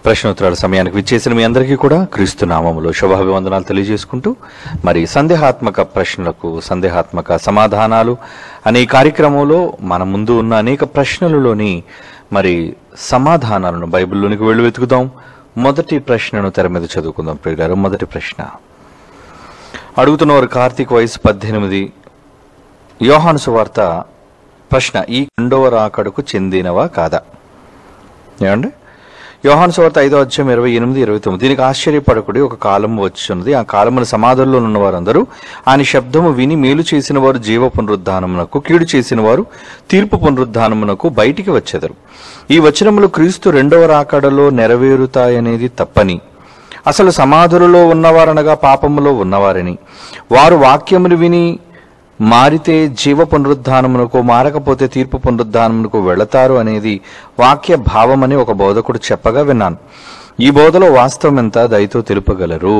ప్రశ్నోత్తరాల సమయానికి విచ్చేసిన మీ అందరికీ కూడా క్రీస్తు నామములో శుభాభివందనాలు తెలియజేసుకుంటూ మరి సందేహాత్మక ప్రశ్నలకు సందేహాత్మక సమాధానాలు అనే ఈ కార్యక్రమంలో మన ముందు ఉన్న అనేక ప్రశ్నలలోని మరి సమాధానాలను బైబిల్లోనికి వెళ్ళి వెతుకుదాం మొదటి ప్రశ్నను తెర మీద చదువుకుందాం ప్రియులారు మొదటి ప్రశ్న అడుగుతున్నవారు కార్తీక్ వయసు పద్దెనిమిది యోహాను సువార్త ప్రశ్న ఈ రెండవ రాకడకు చెందినవా కాదా ఏమండి యోహాను సువార్త ఐదో అధ్యాయం ఇరవై ఎనిమిది ఇరవై తొమ్మిది దీనికి ఆశ్చర్యపడకుడి ఒక కాలం వచ్చున్నది ఆ కాలమున సమాధుల్లో ఉన్న వారందరూ ఆయన శబ్దము విని మేలు చేసిన వారు జీవ పునరుద్ధానమునకు కీడు చేసిన వారు తీర్పు పునరుద్ధానమునకు బయటికి వచ్చెదరు ఈ వచనములు క్రీస్తు రెండవ రాకడలో నెరవేరుతాయనేది తప్పని అసలు సమాధులలో ఉన్నవారనగా పాపములో ఉన్నవారని వారు వాక్యమును విని మారితే జీవ పునరుద్ధానమునకు మారకపోతే తీర్పు పునరుద్ధానమునకు వెళతారు అనేది వాక్య భావమని ఒక బోధకుడు చెప్పగా విన్నాను ఈ బోధలో వాస్తవం ఎంత దయతో తెలుపగలరు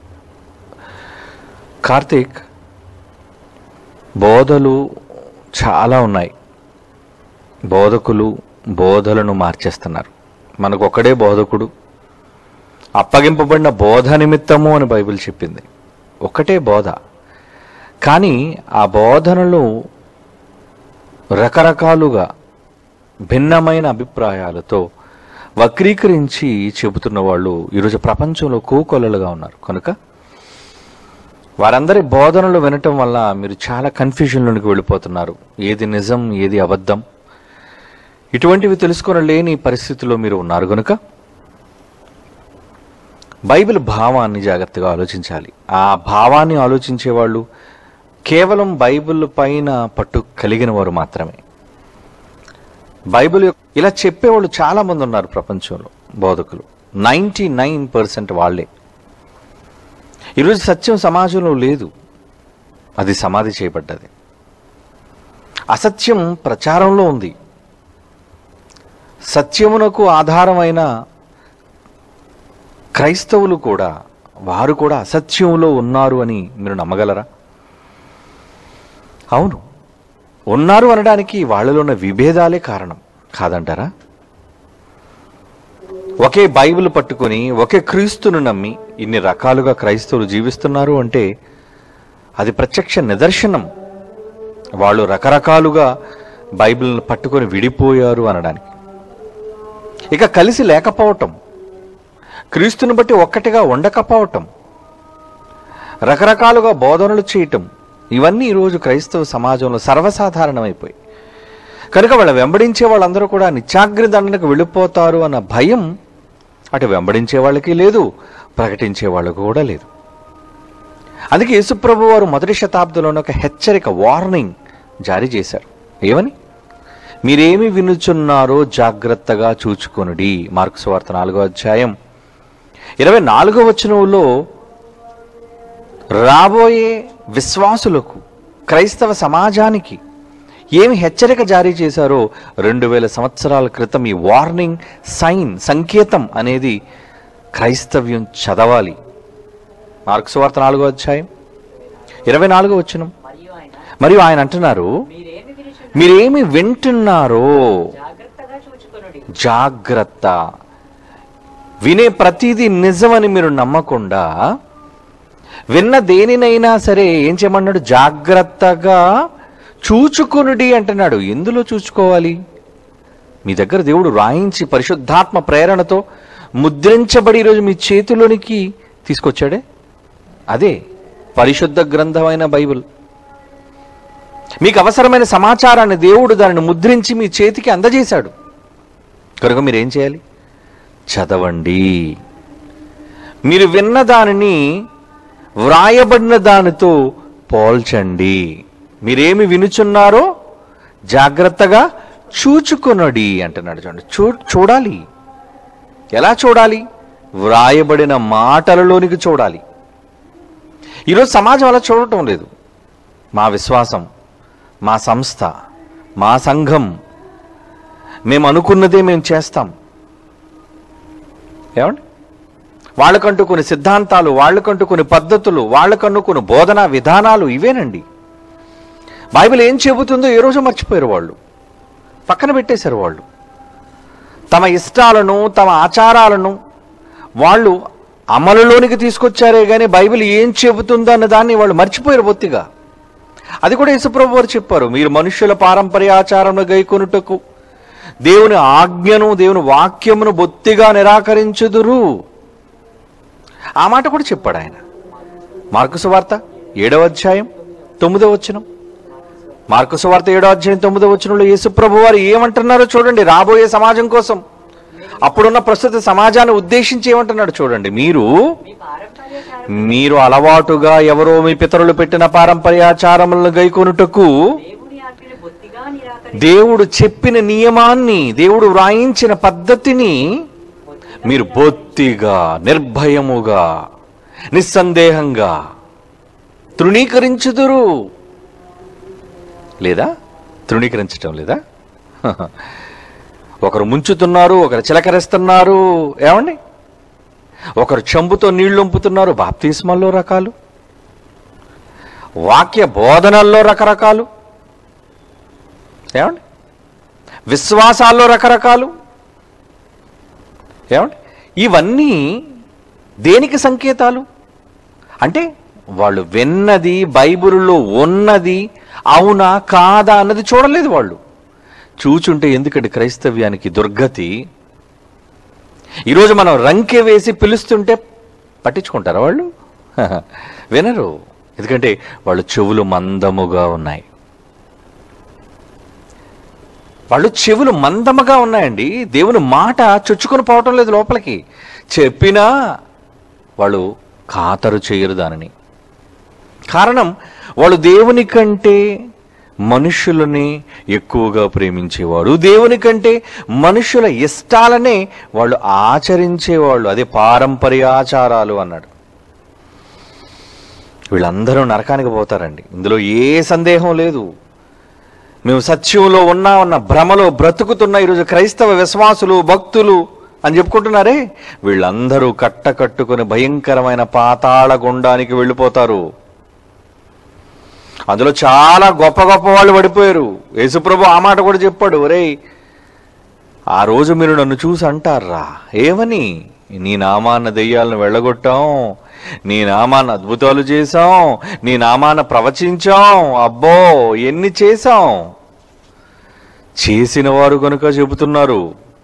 కార్తీక్ బోధలు చాలా ఉన్నాయి బోధకులు బోధలను మార్చేస్తున్నారు మనకు ఒకడే బోధకుడు అప్పగింపబడిన బోధ నిమిత్తము అని బైబిల్ చెప్పింది ఒకటే బోధ కానీ ఆ బోధనలు రకరకాలుగా భిన్నమైన అభిప్రాయాలతో వక్రీకరించి చెబుతున్న వాళ్ళు ఈరోజు ప్రపంచంలో కోకొల్లలుగా ఉన్నారు కనుక వారందరి బోధనలు వినటం వల్ల మీరు చాలా కన్ఫ్యూజన్లోనికి వెళ్ళిపోతున్నారు ఏది నిజం ఏది అబద్ధం ఇటువంటివి తెలుసుకొని లేని పరిస్థితిలో మీరు ఉన్నారు కనుక బైబిల్ భావాన్ని జాగ్రత్తగా ఆలోచించాలి ఆ భావాన్ని ఆలోచించే వాళ్ళు కేవలం బైబిల్ పైన పట్టు కలిగిన వారు మాత్రమే బైబిల్ యొక్క- ఇలా చెప్పేవాళ్ళు చాలా మంది ఉన్నారు ప్రపంచంలో బోధకులు నైంటీ నైన్ పర్సెంట్ వాళ్ళే ఈరోజు సత్యం సమాజంలో లేదు అది సమాధి చేయబడ్డది అసత్యం ప్రచారంలో ఉంది సత్యమునకు ఆధారమైన క్రైస్తవులు కూడా వారు కూడా అసత్యంలో ఉన్నారు అని మీరు నమ్మగలరా అవును ఉన్నారు అనడానికి వాళ్ళలో ఉన్న విభేదాలే కారణం కాదంటారా ఒకే బైబిల్ పట్టుకొని ఒకే క్రీస్తును నమ్మి ఇన్ని రకాలుగా క్రైస్తవులు జీవిస్తున్నారు అంటే అది ప్రత్యక్ష నిదర్శనం వాళ్ళు రకరకాలుగా బైబిల్ని పట్టుకొని విడిపోయారు అనడానికి ఇక కలిసి లేకపోవటం క్రీస్తుని బట్టి ఒక్కటిగా ఉండకపోవటం రకరకాలుగా బోధనలు చేయటం ఇవన్నీ ఈరోజు క్రైస్తవ సమాజంలో సర్వసాధారణమైపోయి కనుక వాళ్ళ వెంబడించే వాళ్ళందరూ కూడా నిత్యాగ్ని దండనకు వెళ్ళిపోతారు అన్న భయం అటు వెంబడించే వాళ్ళకి లేదు ప్రకటించే వాళ్ళకు కూడా లేదు అందుకే యేసుప్రభు వారు మొదటి శతాబ్దంలోనే ఒక హెచ్చరిక వార్నింగ్ జారీ చేశారు ఏమని మీరేమి వినుచున్నారో జాగ్రత్తగా చూచుకొనుడి మార్క్స్ వార్త నాలుగో అధ్యాయం ఇరవై నాలుగో వచనంలో రాబోయే విశ్వాసులకు క్రైస్తవ సమాజానికి ఏమి హెచ్చరిక జారీ చేశారో రెండు వేల సంవత్సరాల క్రితం ఈ వార్నింగ్ సైన్ సంకేతం అనేది క్రైస్తవ్యం చదవాలి మార్క్స్ వార్త నాలుగో అధ్యాయం ఇరవై నాలుగో వచనం మరియు ఆయన మరియు ఆయన అంటున్నారు మీరేమి వినుచున్నారు మీరేమి వింటున్నారో జాగ్రత్తగా చూచుకొనుడి జాగ్రత్త వినే ప్రతిదీ నిజమని మీరు నమ్మకుండా విన్న దేనినైనా సరే ఏం చేయమన్నాడు జాగ్రత్తగా చూచుకొనుడి అంటున్నాడు ఎందులో చూచుకోవాలి మీ దగ్గర దేవుడు రాయించి పరిశుద్ధాత్మ ప్రేరణతో ముద్రించబడి ఈరోజు మీ చేతిలోనికి తీసుకొచ్చాడే అదే పరిశుద్ధ గ్రంథమైన బైబిల్ మీకు అవసరమైన సమాచారాన్ని దేవుడు దానిని ముద్రించి మీ చేతికి అందజేశాడు కనుక మీరు ఏం చేయాలి చదవండి మీరు విన్న దానిని వ్రాయబడిన దానితో పోల్చండి మీరేమి వినుచున్నారో జాగ్రత్తగా చూచుకొనడి అంటున్నాడు చూడండి చూ చూడాలి ఎలా చూడాలి వ్రాయబడిన మాటలలోనికి చూడాలి ఈరోజు సమాజం అలా చూడటం లేదు మా విశ్వాసం మా సంస్థ మా సంఘం మేము అనుకున్నదే మేము చేస్తాం ఏమండి వాళ్ళకంటూ కొన్ని సిద్ధాంతాలు వాళ్ళకంటూ కొన్ని పద్ధతులు వాళ్ళకంటూ కొన్ని బోధనా విధానాలు ఇవేనండి బైబిల్ ఏం చెబుతుందో ఏ రోజు మర్చిపోయారు వాళ్ళు పక్కన పెట్టేశారు వాళ్ళు తమ ఇష్టాలను తమ ఆచారాలను వాళ్ళు అమలులోనికి తీసుకొచ్చారే కానీ బైబిల్ ఏం చెబుతుందో అన్న దాన్ని వాళ్ళు మర్చిపోయారు బొత్తిగా అది కూడా యేసుప్రభు వారు చెప్పారు మీరు మనుష్యుల పారంపర్యాచారంలో గైకొనుటకు దేవుని ఆజ్ఞను దేవుని వాక్యమును బొత్తిగా నిరాకరించుదురు ఆ మాట కూడా చెప్పాడు ఆయన మార్కుసు వార్త ఏడవ అధ్యాయం తొమ్మిదవ వచనం మార్కుసు వార్త ఏడవ అధ్యాయం తొమ్మిదవ వచనంలో యేసుప్రభు వారు ఏమంటున్నారో చూడండి రాబోయే సమాజం కోసం అప్పుడున్న ప్రస్తుత సమాజాన్ని ఉద్దేశించి ఏమంటున్నాడు చూడండి మీరు మీ పారంపర్యాచారం మీరు అలవాటుగా ఎవరో మీ పితరులు పెట్టిన పారంపర్యాచారములను గైకొనుటకు దేవుని ఆజ్ఞను బొత్తిగా నిరాకరి దేవుడు చెప్పిన నియమాన్ని దేవుడు వ్రాయించిన పద్ధతిని మీరు బొత్తిగా నిర్భయముగా నిస్సందేహంగా తృణీకరించుదురు లేదా తృణీకరించటం లేదా ఒకరు ముంచుతున్నారు ఒకరు చిలకరిస్తున్నారు ఏమండి ఒకరు చెంబుతో నీళ్లు వంపుతున్నారు బాప్తిస్మల్లో రకాలు వాక్య బోధనల్లో రకరకాలు ఏమండి విశ్వాసాల్లో రకరకాలు ఏమండి ఇవన్నీ దేనికి సంకేతాలు అంటే వాళ్ళు విన్నది బైబిల్లో ఉన్నది అవునా కాదా అన్నది చూడలేదు వాళ్ళు చూచుంటే ఎందుకంటే క్రైస్తవ్యానికి దుర్గతి ఈరోజు మనం రంకె వేసి పిలుస్తుంటే పట్టించుకుంటారా వాళ్ళు వినరు ఎందుకంటే వాళ్ళు చెవులు మందముగా ఉన్నాయి వాళ్ళు చెవులు మందముగా ఉన్నాయండి దేవుని మాట చొచ్చుకొని పోవటం లేదు లోపలికి చెప్పినా వాళ్ళు ఖాతరు చేయరు దానిని కారణం వాళ్ళు దేవుని కంటే మనుషులని ఎక్కువగా ప్రేమించేవాడు దేవుని కంటే మనుషుల ఇష్టాలనే వాళ్ళు ఆచరించేవాళ్ళు అదే పారంపర్య ఆచారాలు అన్నాడు వీళ్ళందరూ నరకానికి పోతారండి ఇందులో ఏ సందేహం లేదు మేము సత్యంలో ఉన్నా ఉన్న భ్రమలో బ్రతుకుతున్న ఈరోజు క్రైస్తవ విశ్వాసులు భక్తులు అని చెప్పుకుంటున్నారే వీళ్ళందరూ కట్ట కట్టుకుని భయంకరమైన పాతాళ గుండానికి వెళ్ళిపోతారు అందులో చాలా గొప్ప గొప్ప వాళ్ళు పడిపోయారు యేసుప్రభు ఆ మాట కూడా చెప్పాడు ఒరేయ్ ఆ రోజు మీరు నన్ను చూసి అంటారా ఏమని నీ నామాన్న దెయ్యాలను వెళ్ళగొట్టాం నీ నామాన్న అద్భుతాలు చేశాం నీ నామాన్న ప్రవచించాం అబ్బో ఎన్ని చేశాం చేసిన వారు కనుక చెబుతున్నారు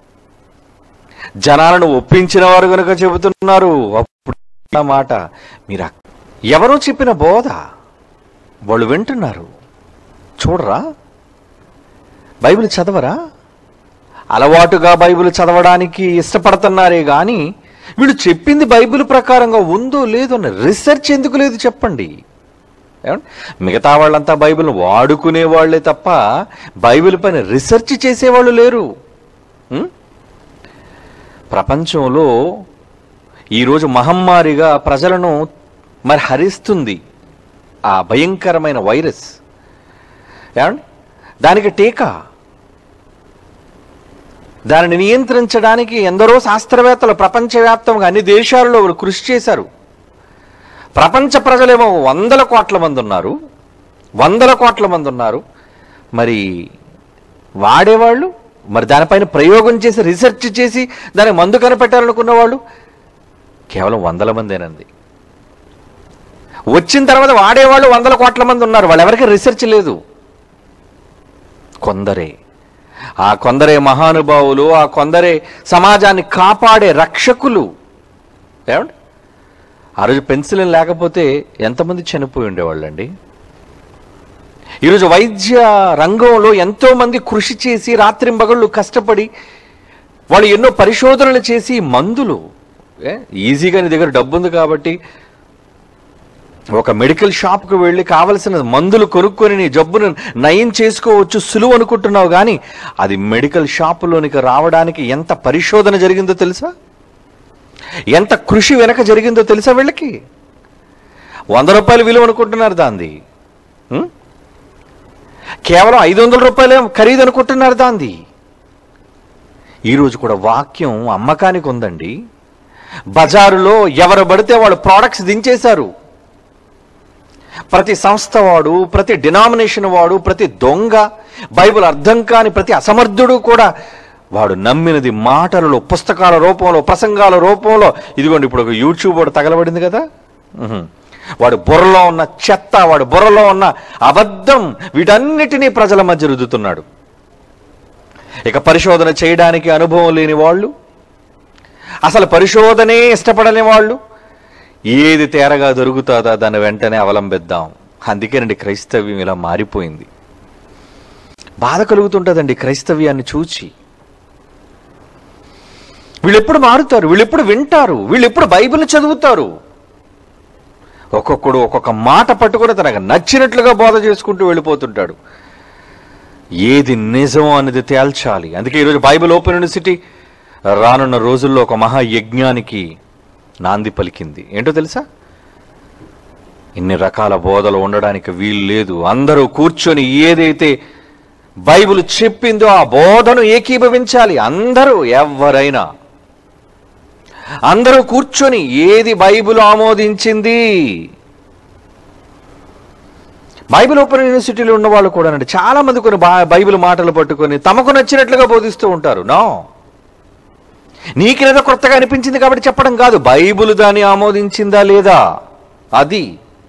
జనాలను ఒప్పించిన వారు కనుక చెబుతున్నారు అప్పుడు ఆ మాట మీరు అక్- ఎవరో చెప్పిన బోధ వాళ్ళు వింటున్నారు చూడరా బైబిల్ చదవరా అలవాటుగా బైబిల్ చదవడానికి ఇష్టపడుతున్నారే కానీ వీళ్ళు చెప్పింది బైబిల్ ప్రకారంగా ఉందో లేదో అని రీసెర్చ్ ఎందుకు లేదు చెప్పండి ఏమండి? మిగతా వాళ్ళంతా బైబిల్ వాడుకునే వాళ్ళే తప్ప బైబిల్ పైన రీసెర్చ్ చేసేవాళ్ళు లేరు ఉం? ప్రపంచంలో ఈరోజు మహమ్మారిగా ప్రజలను మరి హరిస్తుంది ఆ భయంకరమైన వైరస్ ఏమండి దానికి టీకా దానిని నియంత్రించడానికి ఎందరో శాస్త్రవేత్తలు ప్రపంచవ్యాప్తంగా అన్ని దేశాలలో వారు కృషి చేశారు ప్రపంచ ప్రజలేమో వందల కోట్ల మంది ఉన్నారు వందల కోట్ల మంది ఉన్నారు మరి వాడేవాళ్ళు మరి దానిపైన ప్రయోగం చేసి రీసెర్చ్ చేసి దానికి మందు కనిపెట్టాలనుకున్న వాళ్ళు కేవలం వందల మందేనంది వచ్చిన తర్వాత వాడేవాళ్ళు వందల కోట్ల మంది ఉన్నారు వాళ్ళు ఎవరికి రీసెర్చ్ లేదు కొందరే ఆ కొందరే మహానుభావులు ఆ కొందరే సమాజాన్ని కాపాడే రక్షకులు ఏమండి ఆ రోజు పెన్సిల్ లేకపోతే ఎంతమంది చనిపోయి ఉండేవాళ్ళండి ఈరోజు వైద్య రంగంలో ఎంతో మంది కృషి చేసి రాత్రింబగళ్ళు కష్టపడి వాళ్ళు ఎన్నో పరిశోధనలు చేసి మందులు ఏ, ఈజీగా నీ దగ్గర డబ్బు ఉంది కాబట్టి ఒక మెడికల్ షాప్కి వెళ్ళి కావలసిన మందులు కొనుక్కొని నీ జబ్బును నయం చేసుకోవచ్చు సులువు అనుకుంటున్నావు కానీ అది మెడికల్ షాపులోనికి రావడానికి ఎంత పరిశోధన జరిగిందో తెలుసా ఎంత కృషి వెనక జరిగిందో తెలుసా వీళ్ళకి వంద రూపాయలు విలువ అనుకుంటున్నారు దాంది ఉం? కేవలం ఐదు వందల రూపాయలే ఖరీదు అనుకుంటున్నారు దాంది ఈరోజు కూడా వాక్యం అమ్మకానికి ఉందండి బజారులో ఎవరు పడితే వాళ్ళు ప్రోడక్ట్స్ దించేశారు ప్రతి సంస్థ వాడు ప్రతి డినామినేషన్ వాడు ప్రతి దొంగ బైబిల్ అర్థం కాని ప్రతి అసమర్థుడు కూడా వాడు నమ్మినది మాటలలో పుస్తకాల రూపంలో ప్రసంగాల రూపంలో ఇదిగోండి ఇప్పుడు ఒక యూట్యూబ్ వాడు తగలబడింది కదా ఉహుం. వాడు బుర్రలో ఉన్న చెత్త వాడు బుర్రలో ఉన్న అబద్ధం వీటన్నిటినీ ప్రజల మధ్య రుద్దుతున్నాడు ఇక పరిశోధన చేయడానికి అనుభవం లేని వాళ్ళు అసలు పరిశోధనే ఇష్టపడని వాళ్ళు ఏది తేరగా దొరుకుతుందా దాన్ని వెంటనే అవలంబిద్దాం అందుకేనండి క్రైస్తవ్యం ఇలా మారిపోయింది బాధ కలుగుతుంటుందండి క్రైస్తవ్యాన్ని చూచి వీళ్ళెప్పుడు మారుతారు వీళ్ళెప్పుడు వింటారు వీళ్ళెప్పుడు బైబిల్ చదువుతారు ఒక్కొక్కడు ఒక్కొక్క మాట పట్టుకుని తనకు నచ్చినట్లుగా బోధ చేసుకుంటూ వెళ్ళిపోతుంటాడు ఏది నిజం అనేది తేల్చాలి అందుకే ఈరోజు బైబిల్ ఓపెన్ యూనివర్సిటీ రానున్న రోజుల్లో ఒక మహాయజ్ఞానికి నాంది పలికింది ఏంటో తెలుసా ఇన్ని రకాల బోధలు ఉండడానికి వీలు లేదు అందరూ కూర్చొని ఏదైతే బైబిల్ చెప్పిందో ఆ బోధను ఏకీభవించాలి అందరూ ఎవరైనా అందరూ కూర్చొని ఏది బైబిల్ ఆమోదించింది బైబిల్ ఓపెన్ యూనివర్సిటీలో ఉన్న వాళ్ళు కూడా చాలా మంది కొన్ని బా- బైబిల్ మాటలు పట్టుకొని తమకు నచ్చినట్లుగా బోధిస్తూ ఉంటారు నో నీకేదో కొత్తగా అనిపించింది కాబట్టి చెప్పడం కాదు బైబిల్ దాన్ని ఆమోదించిందా లేదా అది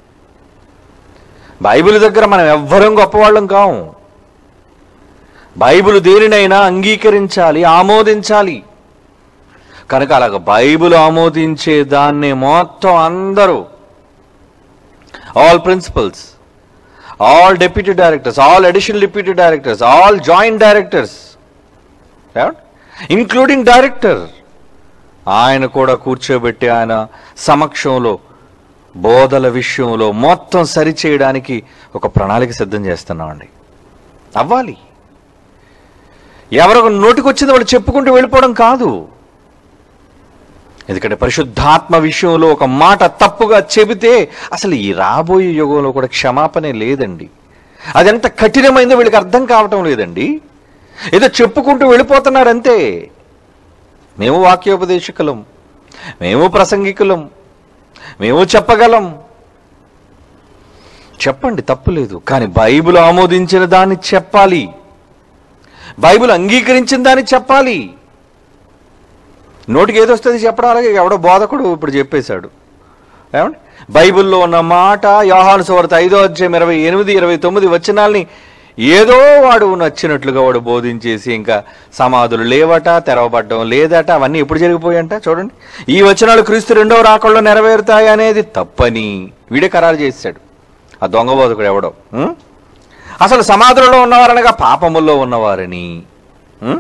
బైబిల్ దగ్గర మనం ఎవ్వరం గొప్పవాళ్ళం కాము బైబిల్ దేనినైనా అంగీకరించాలి ఆమోదించాలి కనుక అలాగ బైబిల్ ఆమోదించే దాన్ని మొత్తం అందరూ all principals all deputy directors all additional deputy directors all joint directors including director ఆయన కూడా కూర్చోబెట్టి ఆయన సమక్షంలో బోధల విషయంలో మొత్తం సరిచేయడానికి ఒక ప్రణాళిక సిద్ధం చేస్తున్నామండి అవ్వాలి ఎవరు నోటికొచ్చింది వాళ్ళు చెప్పుకుంటూ వెళ్ళిపోవడం కాదు ఎందుకంటే పరిశుద్ధాత్మ విషయంలో ఒక మాట తప్పుగా చెబితే అసలు ఈ రాబోయే యుగంలో కూడా క్షమాపణే లేదండి అది ఎంత కఠినమైందో వీళ్ళకి అర్థం కావటం లేదండి ఏదో చెప్పుకుంటూ వెళ్ళిపోతున్నారంతే మేము వాక్యోపదేశకులం మేము ప్రసంగికులం మేము చెప్పగలం చెప్పండి తప్పులేదు కానీ బైబిల్ ఆమోదించిన దాన్ని చెప్పాలి బైబిల్ అంగీకరించిన దాన్ని చెప్పాలి నోటికి ఏదొస్తుంది చెప్పడం అలాగే ఎవడో బోధకుడు ఇప్పుడు చెప్పేశాడు ఏమండి బైబిల్లో ఉన్న మాట యోహాను సువార్త ఐదో అధ్యాయం ఇరవై ఎనిమిది ఇరవై తొమ్మిది వచనాల్ని ఏదో వాడు నచ్చినట్లుగా వాడు బోధించేసి ఇంకా సమాధులు లేవట తెరవబడ్డం లేదట అవన్నీ ఎప్పుడు జరిగిపోయంట చూడండి ఈ వచనాలు క్రీస్తు రెండవ రాకల్లో నెరవేరుతాయి అనేది తప్పని వీడే ఖరారు చేశాడు ఆ దొంగ బోధకుడు ఎవడో ఉం? అసలు సమాధులలో ఉన్నవారనగా పాపముల్లో ఉన్నవారని ఉం?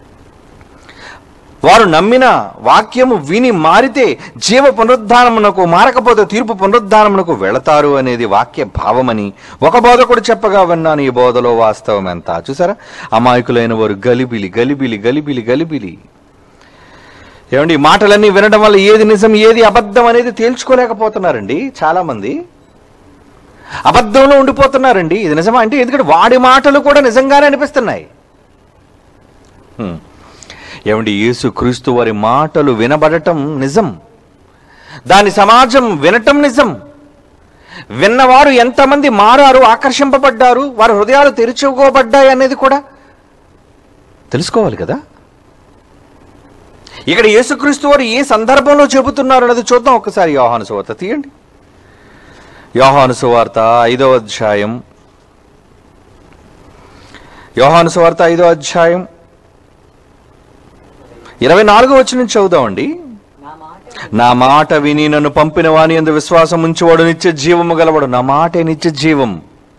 వారు నమ్మిన వాక్యము విని మారితే జీవ పునరుద్ధానమునకు మారకపోతే తీర్పు పునరుద్ధానమునకు వెళతారు అనేది వాక్య భావమని ఒక బోధకుడు చెప్పగా విన్నాను ఈ బోధలో వాస్తవం ఎంత చూసారా అమాయకులైన వారు గలిబిలి గలిబిలి గలిబిలి గలిబిలి ఏమండి ఈ మాటలన్నీ వినడం వల్ల ఏది నిజం ఏది అబద్ధం అనేది తేల్చుకోలేకపోతున్నారండి చాలా మంది అబద్ధంలో ఉండిపోతున్నారండి ఇది నిజమా అంటే ఎందుకంటే వాడి మాటలు కూడా నిజంగానే అనిపిస్తున్నాయి హ్మ్. ఏమండి యేసు క్రీస్తు వారి మాటలు వినబడటం నిజం దాని సమాజం వినటం నిజం విన్నవారు ఎంతమంది మారారు ఆకర్షింపబడ్డారు వారి హృదయాలు తెరుచుకోబడ్డాయి అనేది కూడా తెలుసుకోవాలి కదా ఇక్కడ యేసుక్రీస్తు వారు ఏ సందర్భంలో చెబుతున్నారు అన్నది చూద్దాం ఒకసారి యోహాను సువార్త తీయండి యోహాను సువార్త ఐదవ అధ్యాయం యోహాను సువార్త ఐదో అధ్యాయం ఇరవై నాలుగో వచ్చి నుంచి చదువుదామండి నా మాట నా మాట విని నన్ను పంపిన వాని ఎందు విశ్వాసం ఉంచువాడు నిత్య జీవము గలవాడు నా మాటే నిత్య జీవం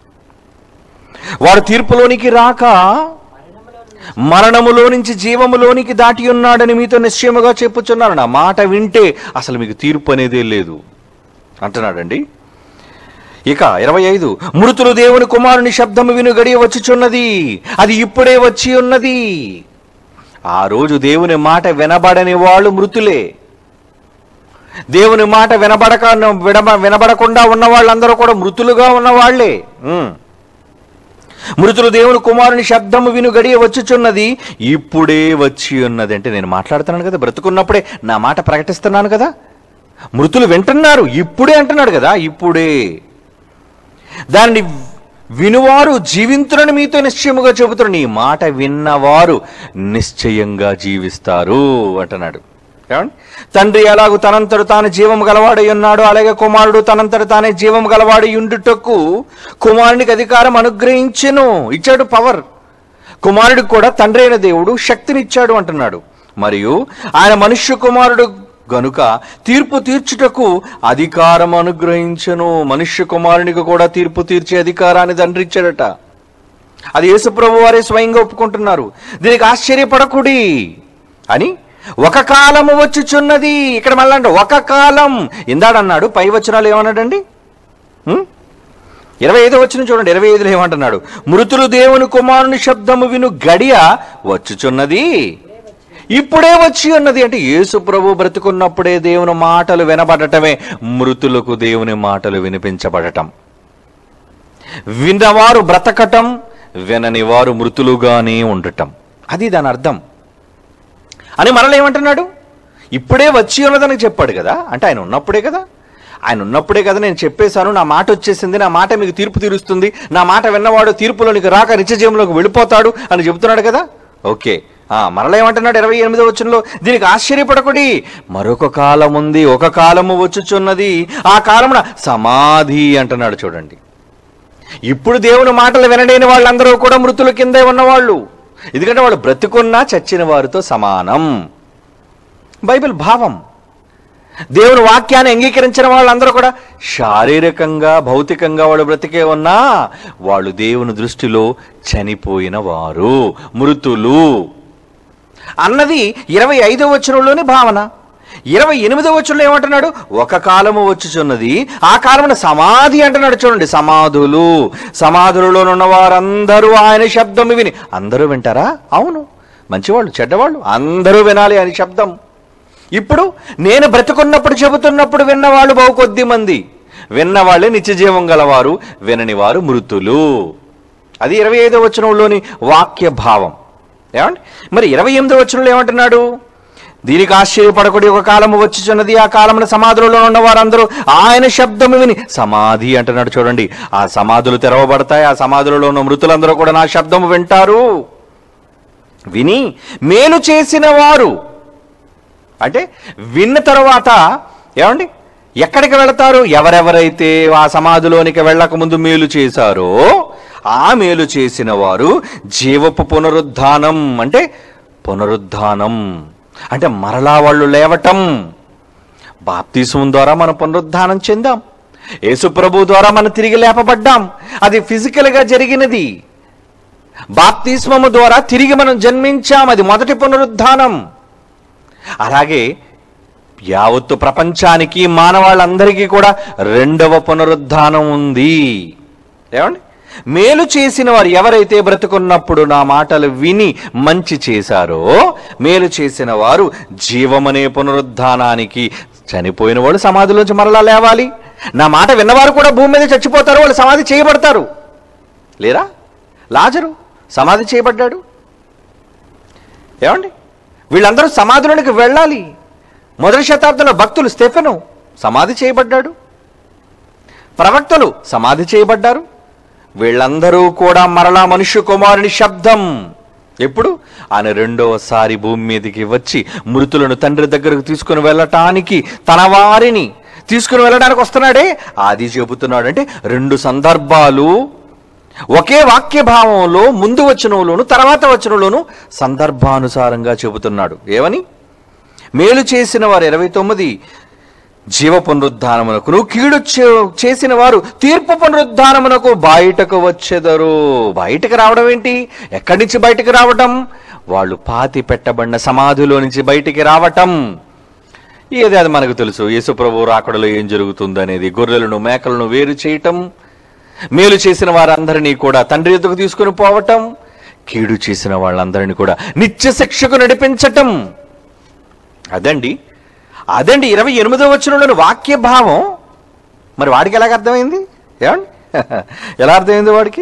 వాడు తీర్పులోనికి రాక మరణములో నుంచి జీవములోనికి దాటి ఉన్నాడని మీతో నిశ్చయముగా చెప్పుచున్నాను నా మాట వింటే అసలు మీకు తీర్పు అనేదే లేదు అంటున్నాడండి ఇక ఇరవై ఐదు మృతులు దేవుని కుమారుని శబ్దము విను గడియ వచ్చుచున్నది అది ఇప్పుడే వచ్చి ఉన్నది ఆ రోజు దేవుని మాట వినబడని వాళ్ళు మృతులే దేవుని మాట వినబడక వినబ వినబడకుండా ఉన్న వాళ్ళందరూ కూడా మృతులుగా ఉన్న వాళ్ళే ఉమ్. మృతులు దేవుని కుమారుని శబ్దము విను గడియ వచ్చుచున్నది ఇప్పుడే వచ్చి ఉన్నది అంటే నేను మాట్లాడుతున్నాను కదా బ్రతుకున్నప్పుడే నా మాట ప్రకటిస్తున్నాను కదా మృతులు వింటున్నారు ఇప్పుడే అంటున్నాడు కదా ఇప్పుడే దాన్ని వినువారు జీవింతులని మీతో నిశ్చయముగా చెబుతున్నారు నీ మాట విన్నవారు నిశ్చయంగా జీవిస్తారు అంటున్నాడు ఏమండి తండ్రి ఎలాగూ తనంతడు తాను జీవం గలవాడై ఉన్నాడు అలాగే కుమారుడు తనంతడు తానే జీవం గలవాడై ఉండుటకు కుమారునికి అధికారం అనుగ్రహించెను ఇచ్చాడు పవర్ కుమారుడికి కూడా తండ్రి అయిన దేవుడు శక్తినిచ్చాడు అంటున్నాడు మరియు ఆయన మనుష్య కుమారుడు గనుక తీర్పు తీర్చుటకు అధికారం అనుగ్రహించను మనుష్య కుమారునికి కూడా తీర్పు తీర్చే అధికారాన్ని తండ్రి ఇచ్చాడట అది యేసుప్రభు వారే స్వయంగా ఒప్పుకుంటున్నారు దీనికి ఆశ్చర్యపడకుడి అని ఒక కాలము వచ్చుచున్నది ఇక్కడ మళ్ళీ అంటే ఒక కాలం ఇందాడన్నాడు పై వచనాలు ఏమన్నాడండి ఉం? ఇరవై ఐదో వచ్చిన చూడండి ఇరవై ఐదులో ఏమంటున్నాడు మృతులు దేవుని కుమారుని శబ్దము విను గడియ వచ్చుచున్నది ఇప్పుడే వచ్చి ఉన్నది అంటే యేసు ప్రభు బ్రతుకున్నప్పుడే దేవుని మాటలు వినబడటమే మృతులకు దేవుని మాటలు వినిపించబడటం విన్నవారు బ్రతకటం వినని వారు మృతులుగానే ఉండటం అది దాని అర్థం అని మనల్ని ఏమంటున్నాడు ఇప్పుడే వచ్చి ఉన్నదని చెప్పాడు కదా అంటే ఆయన ఉన్నప్పుడే కదా ఆయన ఉన్నప్పుడే కదా నేను చెప్పేశాను నా మాట వచ్చేసింది నా మాట మీకు తీర్పు తీరుస్తుంది నా మాట విన్నవాడు తీర్పులోనికి రాక నిత్యజీవంలోకి వెళ్ళిపోతాడు అని చెబుతున్నాడు కదా ఓకే ఆ మరలా ఏమంటున్నాడు ఇరవై ఎనిమిదో వచ్చంలో దీనికి ఆశ్చర్యపడకుడి మరొక కాలం ఉంది ఒక కాలము వచ్చుచున్నది ఆ కాలమున సమాధి అంటున్నాడు చూడండి ఇప్పుడు దేవుని మాటలు వినలేని వాళ్ళందరూ కూడా మృతుల కిందే ఉన్నవాళ్ళు ఎందుకంటే వాళ్ళు బ్రతుకున్నా చచ్చిన వారితో సమానం బైబిల్ భావం దేవుని వాక్యాన్ని అంగీకరించిన వాళ్ళందరూ కూడా శారీరకంగా భౌతికంగా వాళ్ళు బ్రతికే ఉన్నా వాళ్ళు దేవుని దృష్టిలో చనిపోయిన వారు మృతులు అన్నది ఇరవై ఐదో వచనంలోని భావన ఇరవై ఎనిమిదో వచనంలో ఏమంటున్నాడు ఒక కాలము వచ్చుచున్నది ఆ కాలమున సమాధి అంటున్నాడు చూడండి సమాధులు సమాధులలో ఉన్న వారందరూ ఆయన శబ్దం విని అందరూ వింటారా అవును మంచివాళ్ళు చెడ్డవాళ్ళు అందరూ వినాలి ఆయన శబ్దం ఇప్పుడు నేను బ్రతుకున్నప్పుడు చెబుతున్నప్పుడు విన్నవాళ్ళు బహు కొద్ది మంది విన్నవాళ్ళే నిత్యజీవం గలవారు వినని వారు మృతులు అది ఇరవై ఐదో వచనంలోని వాక్య భావం ఏమండి మరి ఇరవై ఎనిమిదో వచనంలో ఏమంటున్నాడు దీనికి ఆశ్చర్యపడకుడి ఒక కాలము వచ్చుచున్నది ఆ కాలమున సమాధులలో ఉన్న వారందరూ ఆయన శబ్దము విని సమాధి అంటున్నాడు చూడండి ఆ సమాధులు తెరవబడతాయి ఆ సమాధులలో ఉన్న మృతులందరూ కూడా నా శబ్దము వింటారు విని మేలు చేసిన వారు అంటే విన్న తర్వాత ఏమండి ఎక్కడికి వెళతారు ఎవరెవరైతే ఆ సమాధిలోనికి వెళ్ళక ముందు మేలు చేశారో ఆ మేలు చేసిన వారు జీవపు పునరుద్ధానం అంటే పునరుద్ధానం అంటే మరలా వాళ్ళు లేవటం బాప్తీసం ద్వారా మనం పునరుద్ధానం చెందాం యేసుప్రభు ద్వారా మనం తిరిగి లేపబడ్డాం అది ఫిజికల్గా జరిగినది బాప్తిస్మము ద్వారా తిరిగి మనం జన్మించాం అది మొదటి పునరుద్ధానం అలాగే యావత్తు ప్రపంచానికి మానవాళ్ళందరికీ కూడా రెండవ పునరుద్ధానం ఉంది ఏమండి మేలు చేసిన వారు ఎవరైతే బ్రతుకున్నప్పుడు నా మాటలు విని మంచి చేశారో మేలు చేసిన వారు జీవమనే పునరుద్ధానానికి చనిపోయిన వాళ్ళు సమాధిలోంచి మరలా లేవాలి నా మాట విన్నవారు కూడా భూమి మీద చచ్చిపోతారు వాళ్ళు సమాధి చేయబడతారు లేరా లాజరు సమాధి చేయబడ్డాడు ఏమండి వీళ్ళందరూ సమాధిలోనికి వెళ్ళాలి మొదటి శతాబ్దంలో భక్తులు స్టెఫెను సమాధి చేయబడ్డాడు ప్రవక్తలు సమాధి చేయబడ్డారు వీళ్ళందరూ కూడా మరలా మనుష్య కుమారుని శబ్దం ఎప్పుడు ఆయన రెండవసారి భూమి మీదకి వచ్చి మృతులను తండ్రి దగ్గరకు తీసుకుని వెళ్ళటానికి తన వారిని తీసుకుని వెళ్ళడానికి వస్తున్నాడే అది చెబుతున్నాడు అంటే రెండు సందర్భాలు ఒకే వాక్య భావంలో ముందు వచనంలోను తర్వాత వచనంలోను సందర్భానుసారంగా చెబుతున్నాడు ఏమని మేలు చేసిన వారు ఇరవై తొమ్మిది జీవ పునరుద్ధానమునకును కీడు చే- చేసిన వారు తీర్పు పునరుద్ధానమునకు బయటకు వచ్చెదరు బయటకు రావడం ఏంటి ఎక్కడి నుంచి బయటకు రావటం వాళ్ళు పాతి పెట్టబడిన సమాధిలో నుంచి బయటికి రావటం ఏది అది మనకు తెలుసు యేసుప్రభు రాకడలో ఏం జరుగుతుంది అనేది గొర్రెలను మేకలను వేరు చేయటం మేలు చేసిన వారందరినీ కూడా తండ్రి ఎదుగు తీసుకుని పోవటం కీడు చేసిన వాళ్ళందరినీ కూడా నిత్య శిక్షకు నడిపించటం అదండి అదండి ఇరవై ఎనిమిదో వచ్చినలోని వాక్య భావం మరి వాడికి ఎలాగ అర్థమైంది ఏమండి ఎలా అర్థమైంది వాడికి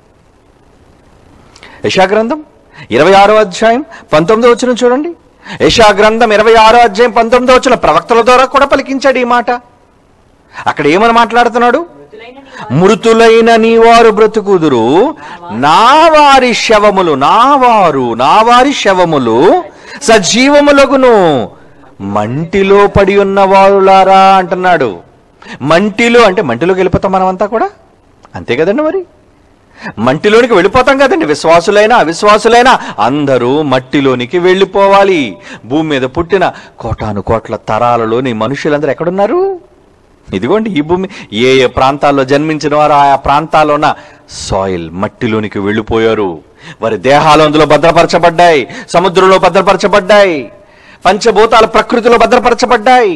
యశా గ్రంథం ఇరవై ఆరో అధ్యాయం పంతొమ్మిదో వచ్చిన చూడండి యశా గ్రంథం ఇరవై ఆరో అధ్యాయం పంతొమ్మిదో వచ్చిన ప్రవక్తల ద్వారా కూడా పలికించాడు ఈ మాట అక్కడ ఏమని మాట్లాడుతున్నాడు మృతులైన నీ మృతులైన నీ వారు బ్రతుకుదురు నా వారి శవములు నా వారు నా వారి శవములు సజీవములగును మంటిలో పడి ఉన్న వారులారా అంటున్నాడు మంటిలో అంటే మంటిలోకి వెళ్ళిపోతాం మనమంతా కూడా అంతే కదండి మరి మంటిలోనికి వెళ్ళిపోతాం కదండి విశ్వాసులైనా అవిశ్వాసులైనా అందరూ మట్టిలోనికి వెళ్ళిపోవాలి భూమి మీద పుట్టిన కోటాను కోట్ల తరాలలోని మనుషులందరూ ఎక్కడున్నారు ఇదిగోండి ఈ భూమి ఏ ఏ ప్రాంతాల్లో జన్మించిన వారు ఆయా ప్రాంతాల్లో ఉన్న సాయిల్ మట్టిలోనికి వెళ్ళిపోయారు వారి దేహాలు అందులో భద్రపరచబడ్డాయి సముద్రంలో భద్రపరచబడ్డాయి పంచభూతాలు ప్రకృతిలో భద్రపరచబడ్డాయి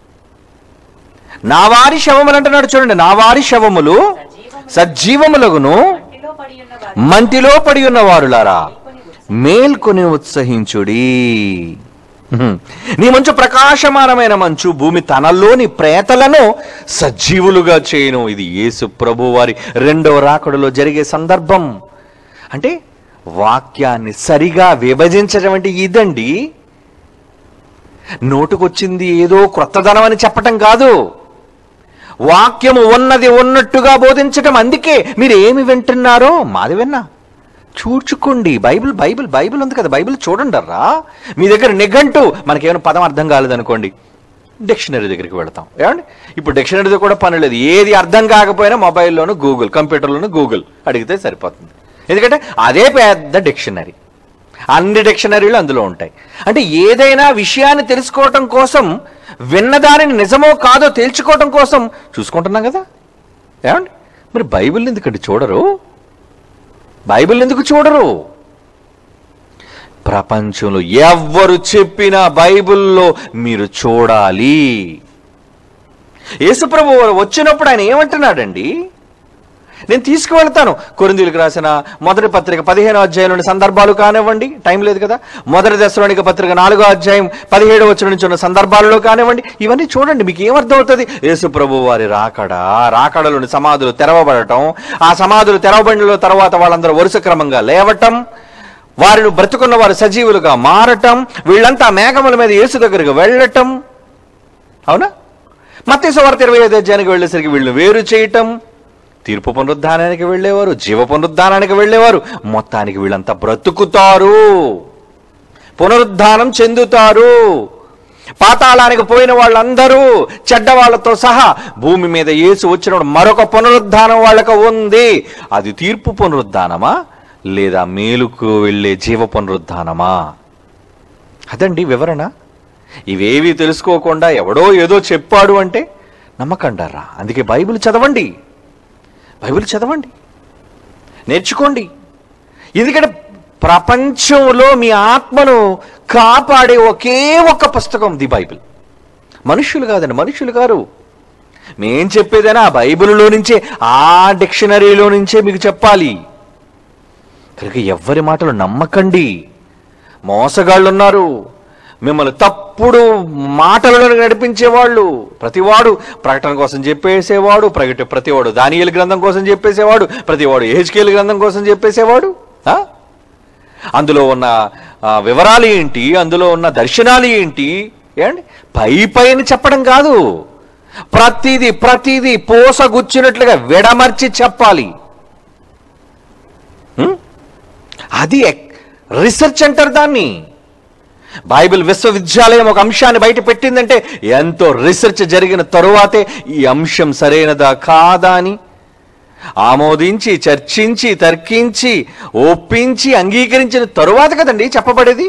నా వారి శవములు అంటున్నాడు చూడండి నా వారి శవములు సజీవములగును మంటిలో పడి ఉన్న వారు మంటిలో పడి ఉన్న వారులారా కొని మేల్కొని ఉత్సహించుడి హ్మ్. నీ మంచు ప్రకాశమానమైన మంచు భూమి తనలోని ప్రేతలను సజీవులుగా చేయను ఇది యేసు ప్రభు వారి రెండవ రాకడలో జరిగే సందర్భం అంటే వాక్యాన్ని సరిగా విభజించడం అంటే ఇదండి నోటుకొచ్చింది ఏదో క్రొత్తదనం అని చెప్పటం కాదు వాక్యము ఉన్నది ఉన్నట్టుగా బోధించటం అందుకే మీరు ఏమి వింటున్నారో మాది విన్నా చూచుకోండి బైబిల్ బైబిల్ బైబిల్ ఉంది కదా బైబిల్ చూడండి రా మీ దగ్గర నిఘంటు మనకేమైనా పదం అర్థం కాలేదనుకోండి డిక్షనరీ దగ్గరికి వెళతాం ఏమండి ఇప్పుడు డిక్షనరీతో కూడా పని లేదు ఏది అర్థం కాకపోయినా మొబైల్లోను గూగుల్ కంప్యూటర్లోను గూగుల్ అడిగితే సరిపోతుంది ఎందుకంటే అదే పెద్ద డిక్షనరీ అన్ని డిక్షనరీలు అందులో ఉంటాయి అంటే ఏదైనా విషయాన్ని తెలుసుకోవటం కోసం విన్నదానిని నిజమో కాదో తేల్చుకోవటం కోసం చూసుకుంటున్నాం కదా ఏమండి మరి బైబిల్ ఎందుకండి చూడరు బైబిల్ ఎందుకు చూడరు ప్రపంచంలో ఎవ్వరు చెప్పినా బైబిల్లో మీరు చూడాలి యేసుప్రభు వారు వచ్చినప్పుడు ఆయన ఏమంటున్నాడండి నేను తీసుకువెళ్తాను కొరిందీలకు రాసిన మొదటి పత్రిక పదిహేనో అధ్యాయంలోని సందర్భాలు కానివ్వండి టైం లేదు కదా మొదటి దశలోనిక పత్రిక నాలుగో అధ్యాయం పదిహేడు వచ్చిన నుంచి ఉన్న సందర్భాలలో కానివ్వండి ఇవన్నీ చూడండి మీకు ఏమర్థమవుతుంది యేసు ప్రభు వారి రాకడ రాకడలోని సమాధులు తెరవబడటం ఆ సమాధులు తెరవబడిన తర్వాత వాళ్ళందరూ వరుస క్రమంగా లేవటం వారిని బ్రతుకున్న వారు సజీవులుగా మారటం వీళ్ళంతా మేఘముల మీద యేసు దగ్గరకు వెళ్ళటం అవునా మత్తయి సువార్త ఇరవై ఐదు అధ్యాయానికి వెళ్ళేసరికి వీళ్ళని వేరు చేయటం తీర్పు పునరుద్ధానానికి వెళ్ళేవారు జీవ పునరుద్ధానానికి వెళ్ళేవారు మొత్తానికి వీళ్ళంతా బ్రతుకుతారు పునరుద్ధానం చెందుతారు పాతాళానికి పోయిన వాళ్ళందరూ చెడ్డ వాళ్ళతో సహా భూమి మీద యేసు వచ్చినప్పుడు మరొక పునరుద్ధానం వాళ్ళకు ఉంది అది తీర్పు పునరుద్ధానమా లేదా మేలుకు వెళ్ళే జీవ పునరుద్ధానమా అదండి వివరణ ఇవేవి తెలుసుకోకుండా ఎవడో ఏదో చెప్పాడు అంటే నమ్మకండారా అందుకే బైబిల్ చదవండి బైబిల్ చదవండి నేర్చుకోండి ఎందుకంటే ప్రపంచంలో మీ ఆత్మను కాపాడే ఒకే ఒక్క పుస్తకం ది బైబిల్ మనుషులు కాదండి మనుషులు గారు మేం చెప్పేదైనా ఆ బైబిల్లో నుంచే ఆ డిక్షనరీలో నుంచే మీకు చెప్పాలి కనుక ఎవ్వరి మాటలు నమ్మకండి మోసగాళ్ళు ఉన్నారు మిమ్మల్ని తప్పుడు మాటలను నడిపించేవాళ్ళు ప్రతివాడు ప్రకటన కోసం చెప్పేసేవాడు ప్రకట ప్రతివాడు దానియేలు గ్రంథం కోసం చెప్పేసేవాడు ప్రతివాడు ఏహెచ్కేల్ గ్రంథం కోసం చెప్పేసేవాడు ఆ? అందులో ఉన్న ఆ, వివరాలు ఏంటి అందులో ఉన్న దర్శనాలు ఏంటి ఏంటి పై పైన చెప్పడం కాదు ప్రతిదీ ప్రతిదీ పోసగుచ్చినట్లుగా విడమర్చి చెప్పాలి ఉం? అది ఎక్- రీసెర్చ్ అంటారు దాన్ని బైబిల్ విశ్వవిద్యాలయం ఒక అంశాన్ని బయట పెట్టిందంటే ఎంతో రీసెర్చ్ జరిగిన తరువాతే ఈ అంశం సరైనదా కాదా అని ఆమోదించి చర్చించి తర్కించి ఒప్పించి అంగీకరించిన తరువాత కదండి చెప్పబడేది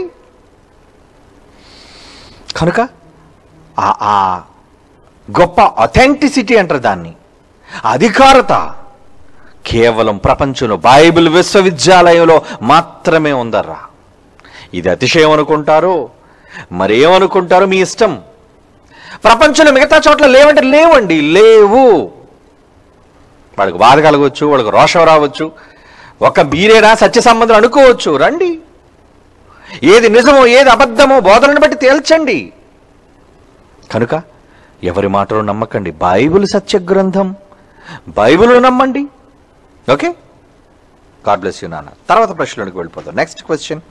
కనుక ఆ- ఆ గొప్ప అథెంటిసిటీ అంటారు దాన్ని అధికారత కేవలం ప్రపంచంలో బైబిల్ విశ్వవిద్యాలయంలో మాత్రమే ఉందర్రా ఇది అతిశయం అనుకుంటారో మరేమనుకుంటారో మీ ఇష్టం ప్రపంచంలో మిగతా చోట్ల లేవంటే లేవండి లేవు వాళ్ళకి బాధ కలగవచ్చు వాళ్ళకి రోషం రావచ్చు ఒక మీరేనా సత్య సంబంధం అనుకోవచ్చు రండి ఏది నిజమో ఏది అబద్ధమో బోధనను బట్టి తేల్చండి కనుక ఎవరి మాటలు నమ్మకండి బైబిల్ సత్య గ్రంథం బైబిల్ నమ్మండి ఓకే గాడ్ బ్లెస్ యూ నాన్న తర్వాత ప్రశ్నలోకి వెళ్ళిపోతాం నెక్స్ట్ క్వశ్చన్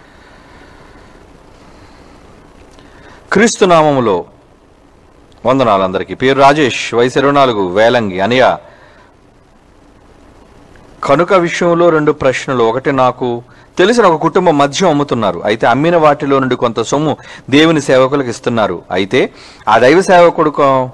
క్రీస్తు నామములో వందనాలు అందరికీ పేరు రాజేష్ వయసు ఇరవై నాలుగు వేలంగి అనయ కనుక విషయంలో రెండు ప్రశ్నలు ఒకటి నాకు తెలిసిన ఒక కుటుంబం మద్యం అమ్ముతున్నారు అయితే అమ్మిన వాటిలో నుండి కొంత సొమ్ము దేవుని సేవకులకు ఇస్తున్నారు అయితే ఆ దైవ సేవకుడు క-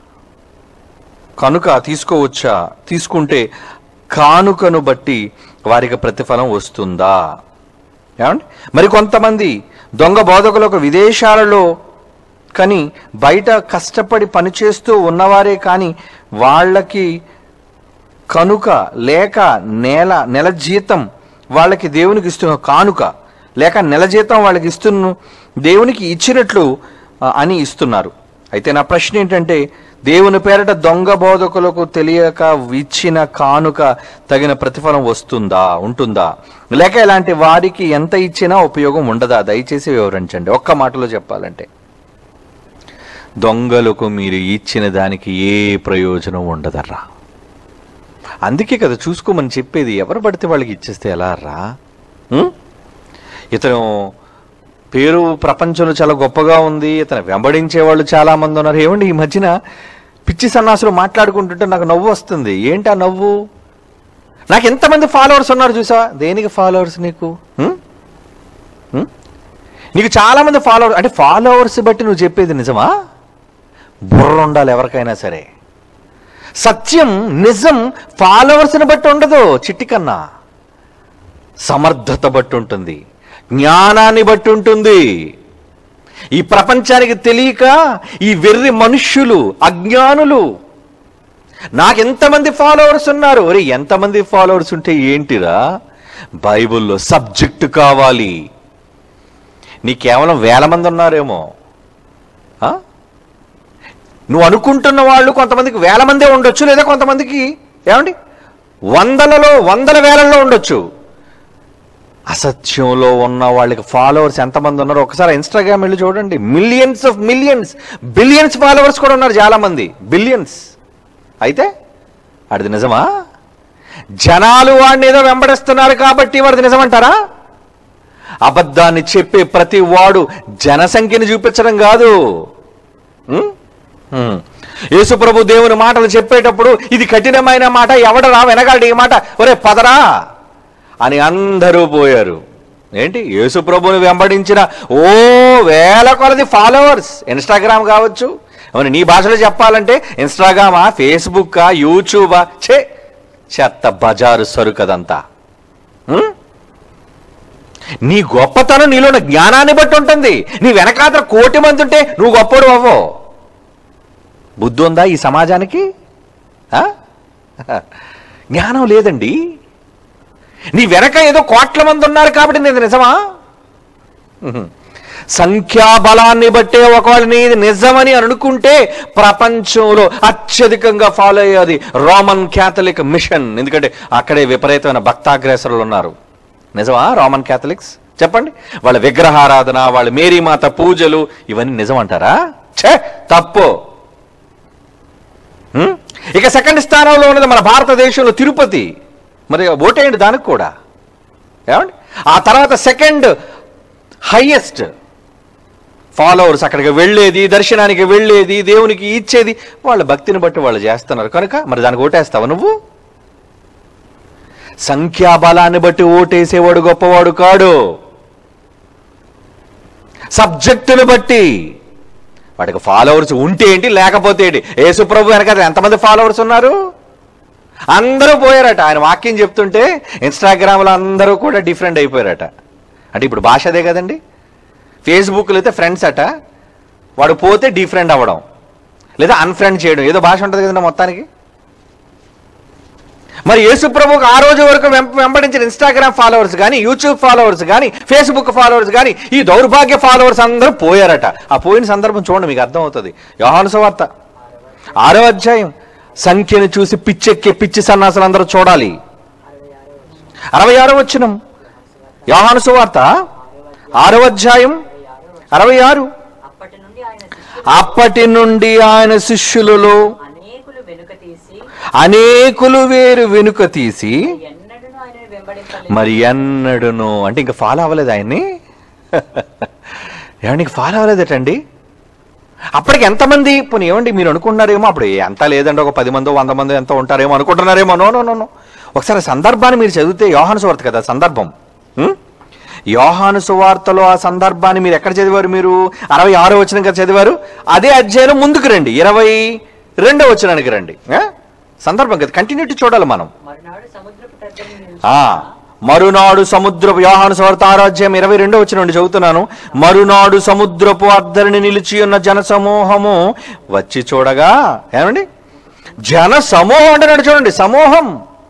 కనుక తీసుకోవచ్చా తీసుకుంటే కానుకను బట్టి వారికి ప్రతిఫలం వస్తుందా ఏమండి మరి కొంతమంది దొంగ బోధకులకు విదేశాలలో కానీ బయట కష్టపడి పనిచేస్తూ ఉన్నవారే కానీ వాళ్ళకి కనుక లేక నెల నెల జీతం వాళ్ళకి దేవునికి ఇస్తున్న కానుక లేక నెల జీతం వాళ్ళకి ఇస్తున్న దేవునికి ఇచ్చినట్లు ఆ, అని ఇస్తున్నారు అయితే నా ప్రశ్న ఏంటంటే దేవుని పేరట దొంగ బోధకులకు తెలియక ఇచ్చిన కానుక తగిన ప్రతిఫలం వస్తుందా ఉంటుందా లేక ఇలాంటి వారికి ఎంత ఇచ్చినా ఉపయోగం ఉండదా దయచేసి వివరించండి ఒక్క మాటలో చెప్పాలంటే దొంగలకు మీరు ఇచ్చిన దానికి ఏ ప్రయోజనం ఉండదర్రా అందుకే కదా చూసుకోమని చెప్పేది ఎవరు పడితే వాళ్ళకి ఇచ్చేస్తే ఎలా రా ఉం? ఇతను పేరు ప్రపంచంలో చాలా గొప్పగా ఉంది ఇతను వెంబడించే వాళ్ళు చాలా మంది ఉన్నారు ఏమండి ఈ మధ్యన పిచ్చి సన్నాసులు మాట్లాడుకుంటుంటే నాకు నవ్వు వస్తుంది ఏంటి ఆ నవ్వు నాకు ఎంతమంది ఫాలోవర్స్ ఉన్నారు చూసావా దేనికి ఫాలోవర్స్ నీకు ఉం? ఉం? నీకు చాలా మంది ఫాలోవర్స్ అంటే ఫాలోవర్స్ బట్టి నువ్వు చెప్పేది నిజమా బుర్ర ఉండాలి ఎవరికైనా సరే సత్యం నిజం ఫాలోవర్స్ని బట్టి ఉండదు చిట్టి కన్నా సమర్థత బట్టి ఉంటుంది జ్ఞానాన్ని బట్టి ఉంటుంది ఈ ప్రపంచానికి తెలియక ఈ వెర్రి మనుష్యులు అజ్ఞానులు నాకెంతమంది ఫాలోవర్స్ ఉన్నారు ఒరే ఎంతమంది ఫాలోవర్స్ ఉంటే ఏంటిరా బైబిల్లో సబ్జెక్టు కావాలి నీ కేవలం వేల మంది ఉన్నారేమో ఆ? నువ్వు అనుకుంటున్న వాళ్ళు కొంతమందికి వేల మందే ఉండొచ్చు లేదా కొంతమందికి ఏమండి వందలలో వందల వేలల్లో ఉండొచ్చు అసత్యంలో ఉన్న వాళ్ళకి ఫాలోవర్స్ ఎంతమంది ఉన్నారో ఒకసారి ఇన్స్టాగ్రామ్ వెళ్ళి చూడండి millions of millions billions followers కూడా ఉన్నారు చాలా మంది బిలియన్స్ అయితే అడిది నిజమా జనాలు వాడిని ఏదో వెంబడిస్తున్నారు కాబట్టి వాడిది నిజమంటారా అబద్ధాన్ని చెప్పే ప్రతి వాడు జనసంఖ్యని చూపించడం కాదు ఉం? ఉం. యేసుప్రభు దేవుని మాటలు చెప్పేటప్పుడు ఇది కఠినమైన మాట ఎవడరా వెనకాడు ఈ మాట ఒరే పదరా అని అందరూ పోయారు ఏంటి యేసుప్రభుని వెంబడించిన ఓ వేల కొలది ఫాలోవర్స్ ఇన్స్టాగ్రామ్ కావచ్చు అవును నీ భాషలో చెప్పాలంటే ఇన్స్టాగ్రామా ఫేస్బుక్కా యూట్యూబా ఛే చెత్త బజారు సరుకదంతా ఉం? నీ గొప్పతనం నీలో ఉన్న జ్ఞానాన్ని బట్టి ఉంటుంది నీ వెనకాతల కోటి మంది ఉంటే నువ్వు గొప్పడు అవ్వో బుద్ధి ఉందా ఈ సమాజానికి ఆ? జ్ఞానం లేదండి నీ వెనక ఏదో కోట్ల మంది ఉన్నారు కాబట్టి నేను నిజమా ఉహు. సంఖ్యాబలాన్ని బట్టే ఒకవేళ నీది నిజమని అనుకుంటే ప్రపంచంలో అత్యధికంగా ఫాలో అయ్యేది రోమన్ క్యాథలిక్ మిషన్ ఎందుకంటే అక్కడే విపరీతమైన భక్తాగ్రేసరులు ఉన్నారు నిజమా రోమన్ క్యాథలిక్స్ చెప్పండి వాళ్ళ విగ్రహారాధన వాళ్ళ మేరీమాత పూజలు ఇవన్నీ నిజం అంటారా ఛే తప్పు హ్మ్? ఇక సెకండ్ స్థానంలో ఉన్నది మన భారతదేశంలో తిరుపతి మరి ఓటేయండి దానికి కూడా ఏమండి ఆ తర్వాత సెకండ్ హైయెస్ట్ ఫాలోవర్స్ అక్కడికి వెళ్ళేది దర్శనానికి వెళ్ళేది దేవునికి ఇచ్చేది వాళ్ళ భక్తిని బట్టి వాళ్ళు చేస్తున్నారు కనుక మరి దానికి ఓటేస్తావా నువ్వు సంఖ్యాబలాన్ని బట్టి ఓటేసేవాడు గొప్పవాడు కాడు సబ్జెక్టును బట్టి వాడికి ఫాలోవర్స్ ఉంటే ఏంటి లేకపోతే ఏంటి యేసుప్రభు వెనక ఎంతమంది ఫాలోవర్స్ ఉన్నారు అందరూ పోయారట ఆయన వాక్యం చెప్తుంటే ఇన్స్టాగ్రామ్లో అందరూ కూడా డిఫరెంట్ అయిపోయారట అంటే ఇప్పుడు భాష అదే కదండి ఫేస్బుక్లో అయితే ఫ్రెండ్స్ అట వాడు పోతే డిఫరెంట్ అవ్వడం లేదా అన్ఫ్రెండ్ చేయడం ఏదో భాష ఉంటుంది కదండి మొత్తానికి మరి యేసుప్రభుకు ఆ రోజు వరకు వెంప- వెంబడించిన ఇన్స్టాగ్రామ్ ఫాలోవర్స్ కానీ యూట్యూబ్ ఫాలోవర్స్ కానీ ఫేస్బుక్ ఫాలోవర్స్ కానీ ఈ దౌర్భాగ్య ఫాలోవర్స్ అందరూ పోయారట ఆ పోయిన సందర్భం చూడండి మీకు అర్థం అవుతుంది యోహాను సువార్త ఆరో అధ్యాయం సంఖ్యను చూసి పిచ్చెక్కే పిచ్చి సన్నాసులు అందరూ చూడాలి అరవై ఆరో వచ్చినం యోహాను సువార్త ఆరో అధ్యాయం అరవై ఆరు అప్పటి నుండి ఆయన శిష్యులు అప్పటి నుండి ఆయన శిష్యులలో అనేకులు వెనుక తీసి అనేకులు వేరు వెనుక తీసి ఎన్నడూ ఆయన వెంబడింపలేదు మరి ఎన్నడును అంటే ఇంకా ఫాలో అవ్వలేదు ఆయన్ని ఏమండి ఇంక ఫాలో అవ్వలేదటండి అప్పటికి ఎంతమంది పోనీ ఏమండి మీరు అనుకుంటున్నారేమో అప్పుడు ఎంత లేదండి ఒక పది మందో వంద మందో ఎంతో ఉంటారేమో అనుకుంటున్నారేమో నో నో నో నో ఒకసారి ఆ సందర్భాన్ని మీరు చదివితే యోహాను సువార్త కదా సందర్భం ఉం? యోహాను సువార్తలో ఆ సందర్భాన్ని మీరు ఎక్కడ చదివారు మీరు అరవై ఆరో వచ్చిన కదా చదివారు అదే అధ్యాయం ముందుకు రండి ఇరవై రెండో వచ్చినానికి రండి ఆ? సందర్భం కదా కంటిన్యూటీ చూడాలి మనం మరునాడు సముద్రపు తగ్గని ఆ మరునాడు సముద్రపు యోహాను సువార్త ఆరాధ్యం ఇరవై రెండో వచ్చిన నుండి చదువుతున్నాను మరునాడు సముద్రపు అద్దరిని నిలిచి ఉన్న జన సమూహము వచ్చి చూడగా ఏమండి జన సమూహం అంటున్నాడు చూడండి సమూహం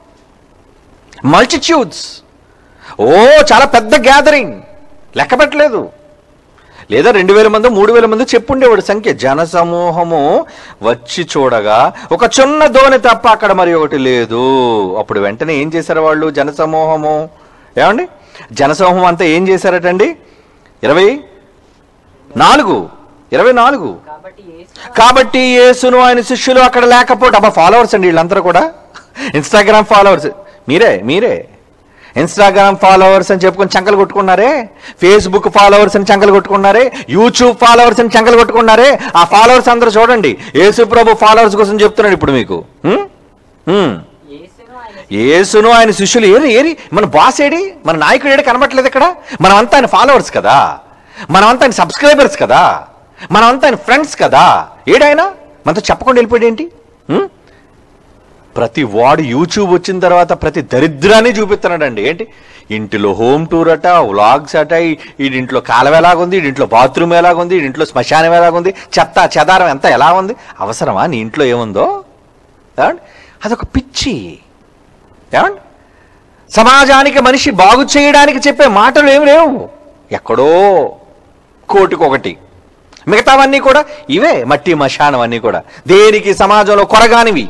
మల్టిట్యూడ్స్ ఓ చాలా పెద్ద గ్యాదరింగ్ లెక్క పెట్టలేదు లేదా రెండు వేల మంది మూడు వేల మంది చెప్పుండేవాడు సంఖ్య జన సమూహము వచ్చి చూడగా ఒక చిన్న దోణి తప్ప అక్కడ మరి ఒకటి లేదు అప్పుడు వెంటనే ఏం చేశారు వాళ్ళు జన సమూహము ఏమండి జనసమూహం అంతా ఏం చేశారటండి ఇరవై నాలుగు ఇరవై నాలుగు కాబట్టి యేసు కాబట్టి యేసును ఆయన శిష్యులు అక్కడ లేకపోవడం అబ్బా ఫాలోవర్స్ అండి వీళ్ళందరూ కూడా ఇన్స్టాగ్రామ్ ఫాలోవర్స్ మీరే మీరే ఇన్స్టాగ్రామ్ ఫాలోవర్స్ అని చెప్పుకొని చంకలు కొట్టుకున్నారే ఫేస్బుక్ ఫాలోవర్స్ అని చంకలు కొట్టుకున్నారే యూట్యూబ్ ఫాలోవర్స్ అని చంకలు కొట్టుకున్నారే ఆ ఫాలోవర్స్ అందరూ చూడండి యేసు ప్రభు ఫాలోవర్స్ కోసం చెప్తున్నాడు ఇప్పుడు మీకు హ్మ్? హ్మ్. యేసును ఆయన యేసును ఆయన శిష్యులు ఏరి ఏరి మన బాస్ ఏడి మన నాయకుడు ఏడి కనబట్లేదు ఇక్కడ మనమంతా ఆయన ఫాలోవర్స్ కదా మనమంతా ఆయన సబ్స్క్రైబర్స్ కదా మనమంతా ఆయన ఫ్రెండ్స్ కదా ఏడైనా మనతో చెప్పకుండా వెళ్ళిపోయాడు ఏంటి ఉం? ప్రతి వాడు యూట్యూబ్ వచ్చిన తర్వాత ప్రతి దరిద్రాన్ని చూపిస్తున్నాడండి ఏంటి ఇంటిలో హోమ్ టూర్ అట వ్లాగ్స్ అట ఈ- ఈ ఇంట్లో కాలం ఎలాగుంది ఈ ఇంట్లో బాత్రూమ్ ఎలాగుంది ఈ ఇంట్లో శ్మశానం ఎలాగుంది చెత్త చెదారం ఎంత ఎలా ఉంది అవసరమా నీ ఇంట్లో ఏముందో ఏమండి అదొక పిచ్చి ఏమండి సమాజానికి మనిషి బాగు చేయడానికి చెప్పే మాటలు ఏమి లేవు ఎక్కడో కోటికొకటి మిగతావన్నీ కూడా ఇవే మట్టి మశానం అన్నీ కూడా దేనికి సమాజంలో కొరగానివి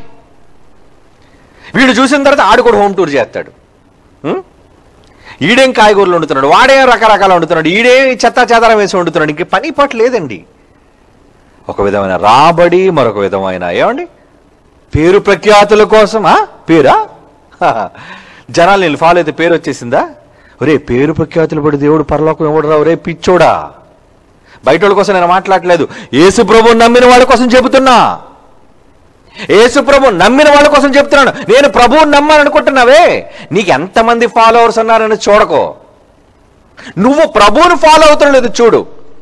వీడు చూసిన తర్వాత ఆడు కూడా హోమ్ టూర్ చేస్తాడు ఉం? ఈడేం కాయగూరలు వండుతున్నాడు వాడేం రకరకాల వండుతున్నాడు ఈడేం చెత్త చెదారం వేసి వండుతున్నాడు ఇంక పని పాటు లేదండి ఒక విధమైన రాబడి మరొక విధమైన ఏమండి పేరు ప్రఖ్యాతుల కోసం ఆ? పేరా హహ. జనాలు నేను ఫాలో అయితే పేరు వచ్చేసిందా ఒరే పేరు ప్రఖ్యాతులు పడి దేవుడు పరలోకం ఇవ్వడరా ఒరే పిచ్చోడా బయట వాళ్ళ కోసం నేను మాట్లాడలేదు యేసు ప్రభు నమ్మిన వాళ్ళ కోసం చెబుతున్నా యేసు ప్రభు నమ్మిన వాళ్ళ కోసం చెప్తున్నాను నేను ప్రభువు నమ్మాలనుకుంటున్నావే నీకు ఎంతమంది ఫాలోవర్స్ ఉన్నారని చూడకో నువ్వు ప్రభువుని ఫాలో అవుతున్నా లేదు చూడు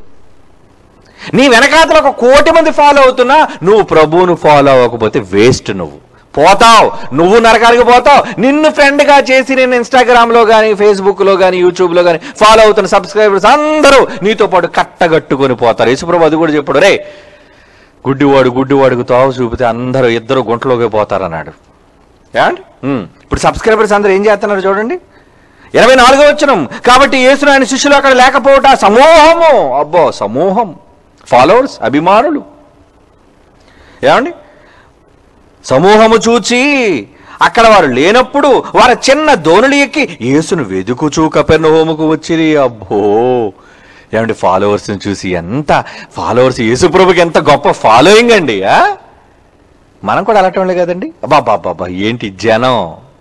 నీ వెనకాతల ఒక కోటి మంది ఫాలో అవుతున్నా నువ్వు ప్రభువును ఫాలో అవ్వకపోతే వేస్ట్ నువ్వు పోతావు నువ్వు నరకానికి పోతావు నిన్ను ఫ్రెండ్గా చేసి నేను ఇన్స్టాగ్రామ్లో కానీ ఫేస్బుక్లో కానీ యూట్యూబ్లో కానీ ఫాలో అవుతున్న సబ్స్క్రైబర్స్ అందరూ నీతో పాటు కట్టగట్టుకొని పోతారు యేసుప్రభు అది కూడా చెప్పాడు రే గుడ్డివాడు గుడ్డివాడికి తావు చూపితే అందరూ ఇద్దరు గుంటలోకి పోతారన్నాడు ఏమండి ఉమ్. ఇప్పుడు సబ్స్క్రైబర్స్ అందరూ ఏం చేస్తున్నారు చూడండి ఇరవై నాలుగో వచ్చినం కాబట్టి యేసును ఆయన శిష్యులు అక్కడ లేకపోవట సమూహము అబ్బో సమూహం ఫాలోవర్స్ అభిమానులు ఏమండి సమూహము చూచి అక్కడ వారు లేనప్పుడు వారి చిన్న దోణులు ఎక్కి యేసును వెదుకుచూ కపెర్నహోముకు వచ్చిరి అబ్బో ఏమండి ఫాలోవర్స్ని చూసి ఎంత ఫాలోవర్స్ యేసుప్రభుకి ఎంత గొప్ప ఫాలోయింగ్ అండి ఆ? మనం కూడా అలాంటి వాళ్ళే కదండి అబ్బా అబ్బా అబ్బా ఏంటి జనం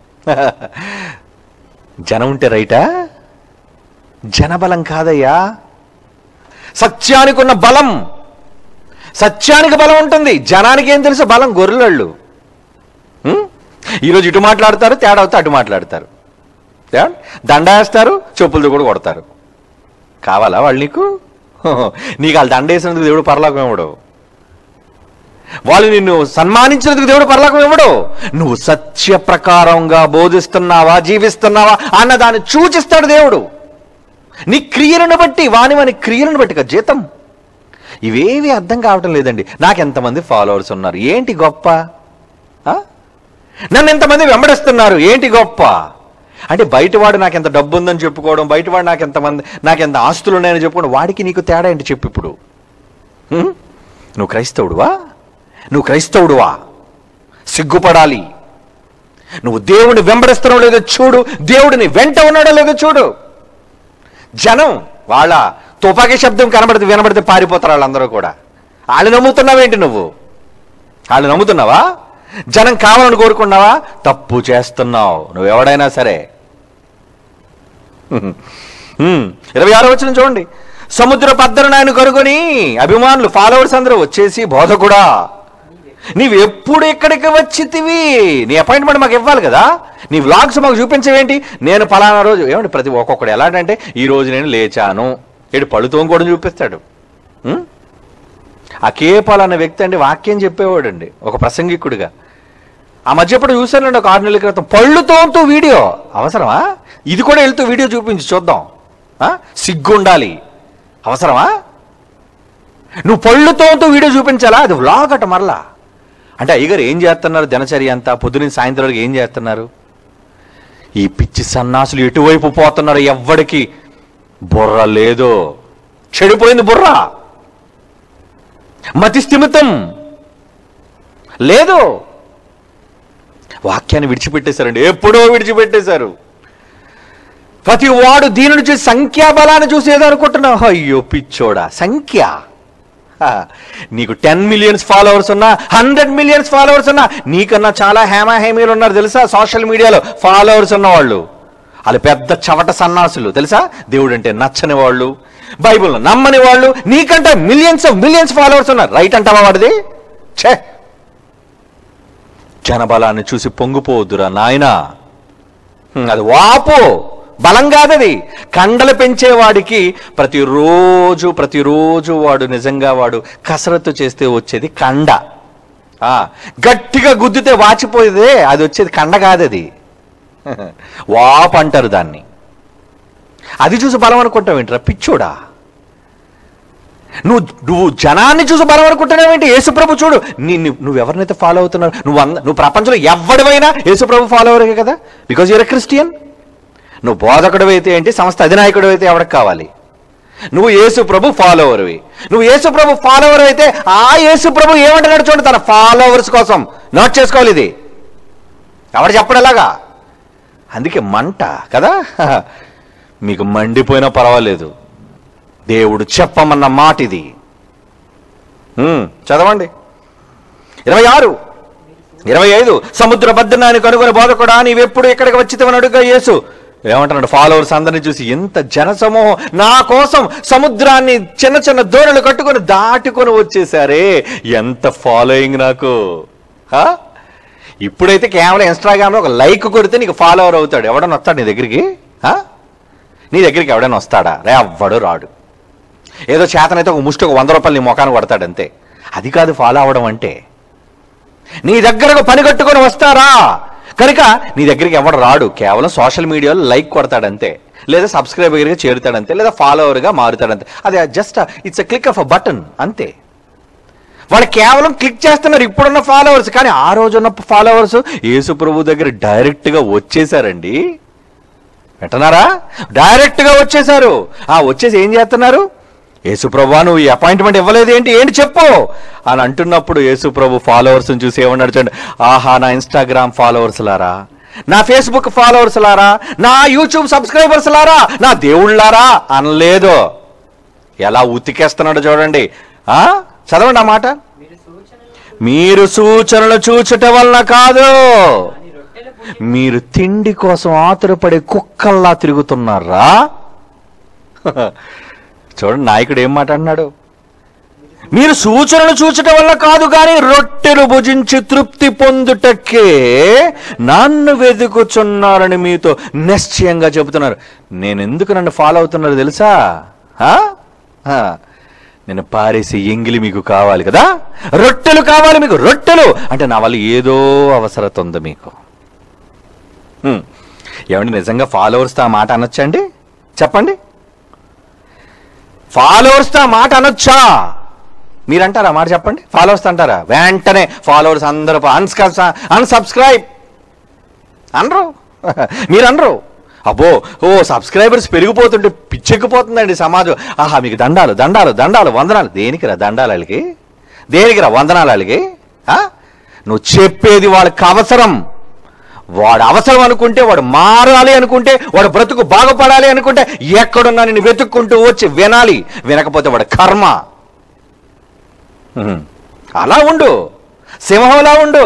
జనం ఉంటే రైటా జనబలం కాదయ్యా సత్యానికి ఉన్న బలం సత్యానికి బలం ఉంటుంది జనానికి ఏం తెలుసు బలం గొర్రెలళ్ళు ఉం? ఈరోజు ఇటు మాట్లాడతారు తేడా అవుతే అటు మాట్లాడతారు ఏమండి? దండ వేస్తారు చెప్పులతో కూడా కొడతారు కావాలా వాళ్ళు నీకు నీకు వాళ్ళు దండ వేసినందుకు దేవుడు పరలోకం ఇవ్వడు వాళ్ళు నిన్ను సన్మానించినందుకు దేవుడు పరలోకం ఇవ్వడు నువ్వు సత్య ప్రకారంగా బోధిస్తున్నావా జీవిస్తున్నావా అన్న దాన్ని సూచిస్తాడు దేవుడు నీ క్రియలను బట్టి వాని వాని క్రియలను బట్టి కదా జీతం ఇవేవి అర్థం కావటం లేదండి నాకు ఎంతమంది ఫాలోవర్స్ ఉన్నారు ఏంటి గొప్ప ఆ? నన్ను ఎంతమంది వెంబడిస్తున్నారు ఏంటి గొప్ప అంటే బయటవాడు నాకు ఎంత డబ్బు ఉందని చెప్పుకోవడం బయటవాడు నాకు ఎంతమంది నాకు ఎంత ఆస్తులు ఉన్నాయని చెప్పుకోవడం వాడికి నీకు తేడా ఏంటి చెప్పు ఇప్పుడు హ్మ్? నువ్వు క్రైస్తవుడువా నువ్వు క్రైస్తవుడువా సిగ్గుపడాలి నువ్వు దేవుని వెంబడిస్తున్నావు లేదో చూడు దేవుడిని వెంట ఉన్నాడో లేదో చూడు జనం వాళ్ళ తుపాకీ శబ్దం కనబడితే వినబడితే పారిపోతారు వాళ్ళందరూ కూడా వాళ్ళు నమ్ముతున్నావేంటి నువ్వు వాళ్ళు నమ్ముతున్నావా జనం కావాలని కోరుకున్నావా తప్పు చేస్తున్నావు నువ్వు ఎవడైనా సరే హ్మ్. ఇరవై ఆరో వచ్చిన చూడండి సముద్ర పద్దరును ఆయన కనుగొని అభిమానులు ఫాలోవర్స్ అందరూ వచ్చేసి బోధకుడా నీవు ఎప్పుడు ఇక్కడికి వచ్చితివి నీ అపాయింట్మెంట్ మాకు ఇవ్వాలి కదా నీ వ్లాగ్స్ మాకు చూపించవేంటి నేను పలానా రోజు ఏమండి ప్రతి ఒక్కొక్కడు ఎలాంటంటే ఈ రోజు నేను లేచాను ఏడు పళ్ళుతో కూడా చూపిస్తాడు ఉం? ఆ కేపాల్ అన్న వ్యక్తి అండి వాక్యం చెప్పేవాడండి ఒక ప్రసంగికుడిగా ఆ మధ్య ఎప్పుడు చూశానండి ఒక ఆరు నెలల క్రితం పళ్ళు తోముతూ వీడియో అవసరమా ఇది కూడా వెళ్తూ వీడియో చూపించి చూద్దాం ఆ? సిగ్గుండాలి అవసరమా నువ్వు పళ్ళు తోముతూ వీడియో చూపించాలా అది వ్లాగ్ అట మరలా అంటే అయ్యగారు ఏం చేస్తున్నారు దినచర్య అంతా పొద్దున సాయంత్రం వరకు ఏం చేస్తున్నారు ఈ పిచ్చి సన్నాసులు ఎటువైపు పోతున్నారు ఎవ్వడికి బుర్ర లేదు చెడిపోయింది బుర్ర మతి స్థిమితం లేదు వాక్యాన్ని విడిచిపెట్టేశారండి ఎప్పుడో విడిచిపెట్టేశారు ప్రతి వాడు దీనిని చూసి సంఖ్యాబలాన్ని చూసి ఏదో అనుకుంటున్నావు అయ్యో పిచ్చోడా సంఖ్య హా, నీకు టెన్ మిలియన్స్ ఫాలోవర్స్ ఉన్నా హండ్రెడ్ మిలియన్స్ ఫాలోవర్స్ ఉన్నా నీకన్నా చాలా హేమా హేమీలు ఉన్నారు తెలుసా సోషల్ మీడియాలో ఫాలోవర్స్ ఉన్న వాళ్ళు వాళ్ళు పెద్ద చవట సన్నాసులు తెలుసా దేవుడు అంటే నచ్చని వాళ్ళు బైబుల్ నమ్మని వాళ్ళు నీకంటే మిలియన్స్ ఆఫ్ మిలియన్స్ ఫాలోవర్స్ ఉన్నారు రైట్ అంటావా వాడిది ఛే జనబలాన్ని చూసి పొంగిపోవద్దురా నాయనా హ్మ్, అది వాపు బలం కాదది కండలు పెంచేవాడికి ప్రతిరోజు ప్రతిరోజు వాడు నిజంగా వాడు కసరత్తు చేస్తే వచ్చేది కండ ఆ, గట్టిగా గుద్దితే వాచిపోయేదే అది వచ్చేది కండ కాదది వాపు అంటారు దాన్ని అది చూసి బలం అనుకుంటావు ఏంట్రా పిచ్చోడా నువ్వు నువ్వు జనాన్ని చూసి బలం అనుకుంటున్నావేంటి యేసుప్రభు చూడు నీ నీ- నువ్వు ఎవరినైతే ఫాలో అవుతున్నావు నువ్వు అంద- నువ్వు ప్రపంచంలో ఎవడివైనా యేసుప్రభు ఫాలోవరే కదా బికాజ్ యూర్ క్రిస్టియన్ నువ్వు బోధకుడు అయితే ఏంటి సంస్థ అధినాయకుడు అయితే ఎవరికి కావాలి నువ్వు యేసు ప్రభు ఫాలోవర్వి నువ్వు యేసు ప్రభు ఫాలోవర్ అయితే ఆ యేసు ప్రభు ఏమంటున్నాడు చూడండి తన ఫాలోవర్స్ కోసం నోట్ చేసుకోవాలి ఇది ఎవడు చెప్పడలాగా అందుకే మంట కదా మీకు మండిపోయినా పర్వాలేదు దేవుడు చెప్పమన్న మాట ఇది ఉమ్, చదవండి ఇరవై ఆరు ఇరవై ఐదు సముద్ర భద్రనాన్ని కనుగొని బోధకుడా నీవెప్పుడు ఇక్కడికి వచ్చితవని అడుగుగా యేసు ఏమంటున్నాడు ఫాలోవర్స్ అందరిని చూసి ఎంత జనసమూహం నా కోసం సముద్రాన్ని చిన్న చిన్న దోణులు కట్టుకొని దాటుకొని వచ్చేసారే ఎంత ఫాలోయింగ్ నాకు హా? ఇప్పుడైతే కేవలం ఇన్స్టాగ్రామ్లో ఒక లైక్ కొడితే నీకు ఫాలోవర్ అవుతాడు ఎవడన్నా వస్తాడు నీ దగ్గరికి హా? నీ దగ్గరికి ఎవడైనా వస్తాడా రే అవ్వడు రాడు ఏదో చేతనైతే ఒక ముష్టి ఒక వంద రూపాయలు నీ ముఖాన్ని కొడతాడు అంతే అది కాదు ఫాలో అవడం అంటే నీ దగ్గరకు పని కట్టుకొని వస్తారా కనుక నీ దగ్గరికి ఎవడు రాడు కేవలం సోషల్ మీడియాలో లైక్ కొడతాడంతే లేదా సబ్స్క్రైబర్గా చేరుతాడంతే లేదా ఫాలోవర్గా మారుతాడంతే అది just it's a click of a button అంతే వాళ్ళు కేవలం క్లిక్ చేస్తున్నారు ఇప్పుడున్న ఫాలోవర్స్ కానీ ఆ రోజున్న ఫాలోవర్స్ యేసు ప్రభు దగ్గర డైరెక్ట్గా వచ్చేసారండి వింటున్నారా డైరెక్ట్ గా వచ్చేసారు ఆ వచ్చేసి ఏం చేస్తున్నారు యేసుప్రభు నువ్వు ఈ అపాయింట్మెంట్ ఇవ్వలేదు ఏంటి ఏంటి చెప్పు అని అంటున్నప్పుడు యేసుప్రభు ఫాలోవర్స్ చూసి ఏమన్నాడు చూడండి ఆహా నా ఇన్స్టాగ్రామ్ ఫాలోవర్స్ లారా నా ఫేస్బుక్ ఫాలోవర్స్ లారా నా యూట్యూబ్ సబ్స్క్రైబర్స్ లారా నా దేవుళ్ళారా అనలేదు ఎలా ఉతికేస్తున్నాడు చూడండి ఆ చదవండి ఆ మాట మీరు సూచనలు మీరు సూచనలు చూచుట వలన కాదు అని రొట్టెలు పుట్టి మీరు తిండి కోసం ఆతురపడే కుక్కల్లా తిరుగుతున్నారా చూడండి నాయకుడు ఏం మాట అన్నాడు మీరు సూచనలు చూచటం వల్ల కాదు కానీ రొట్టెలు భుజించి తృప్తి పొందుటకే నన్ను వెతుకుచున్నారని మీతో నిశ్చయంగా చెబుతున్నారు నేను ఎందుకు నన్ను ఫాలో అవుతున్నారు తెలుసా ఆ? ఆ. నేను పారేసి ఎంగిలి మీకు కావాలి కదా రొట్టెలు కావాలి మీకు రొట్టెలు అంటే నా వల్ల ఏదో అవసరత ఉంది మీకు హ్మ్. ఏమండి నిజంగా ఫాలోవర్స్తో ఆ మాట అనొచ్చండి చెప్పండి ఫాలోవర్స్తో ఆ మాట అనొచ్చా మీరంటారా ఆ మాట చెప్పండి ఫాలోవర్స్ అంటారా వెంటనే ఫాలోవర్స్ అందరూ అన్సబ్స్క్రైబ్ అనరు మీరు అనరు అబ్బో ఓ సబ్స్క్రైబర్స్ పెరిగిపోతుంటే పిచ్చెక్కిపోతుందండి సమాజం ఆహా మీకు దండాలు దండాలు దండాలు వందనాలు దేనికిరా దండాలు వాళ్ళకి దేనికిరా వందనాలు వాళ్ళకి ఆ? నువ్వు చెప్పేది వాళ్ళకి అవసరం వాడు అవసరం అనుకుంటే వాడు మారాలి అనుకుంటే వాడు బ్రతుకు బాగుపడాలి అనుకుంటే ఎక్కడున్నా నేను వెతుక్కుంటూ వచ్చి వినాలి వినకపోతే వాడు కర్మ ఉహుం. అలా ఉండు సింహంలా ఉండు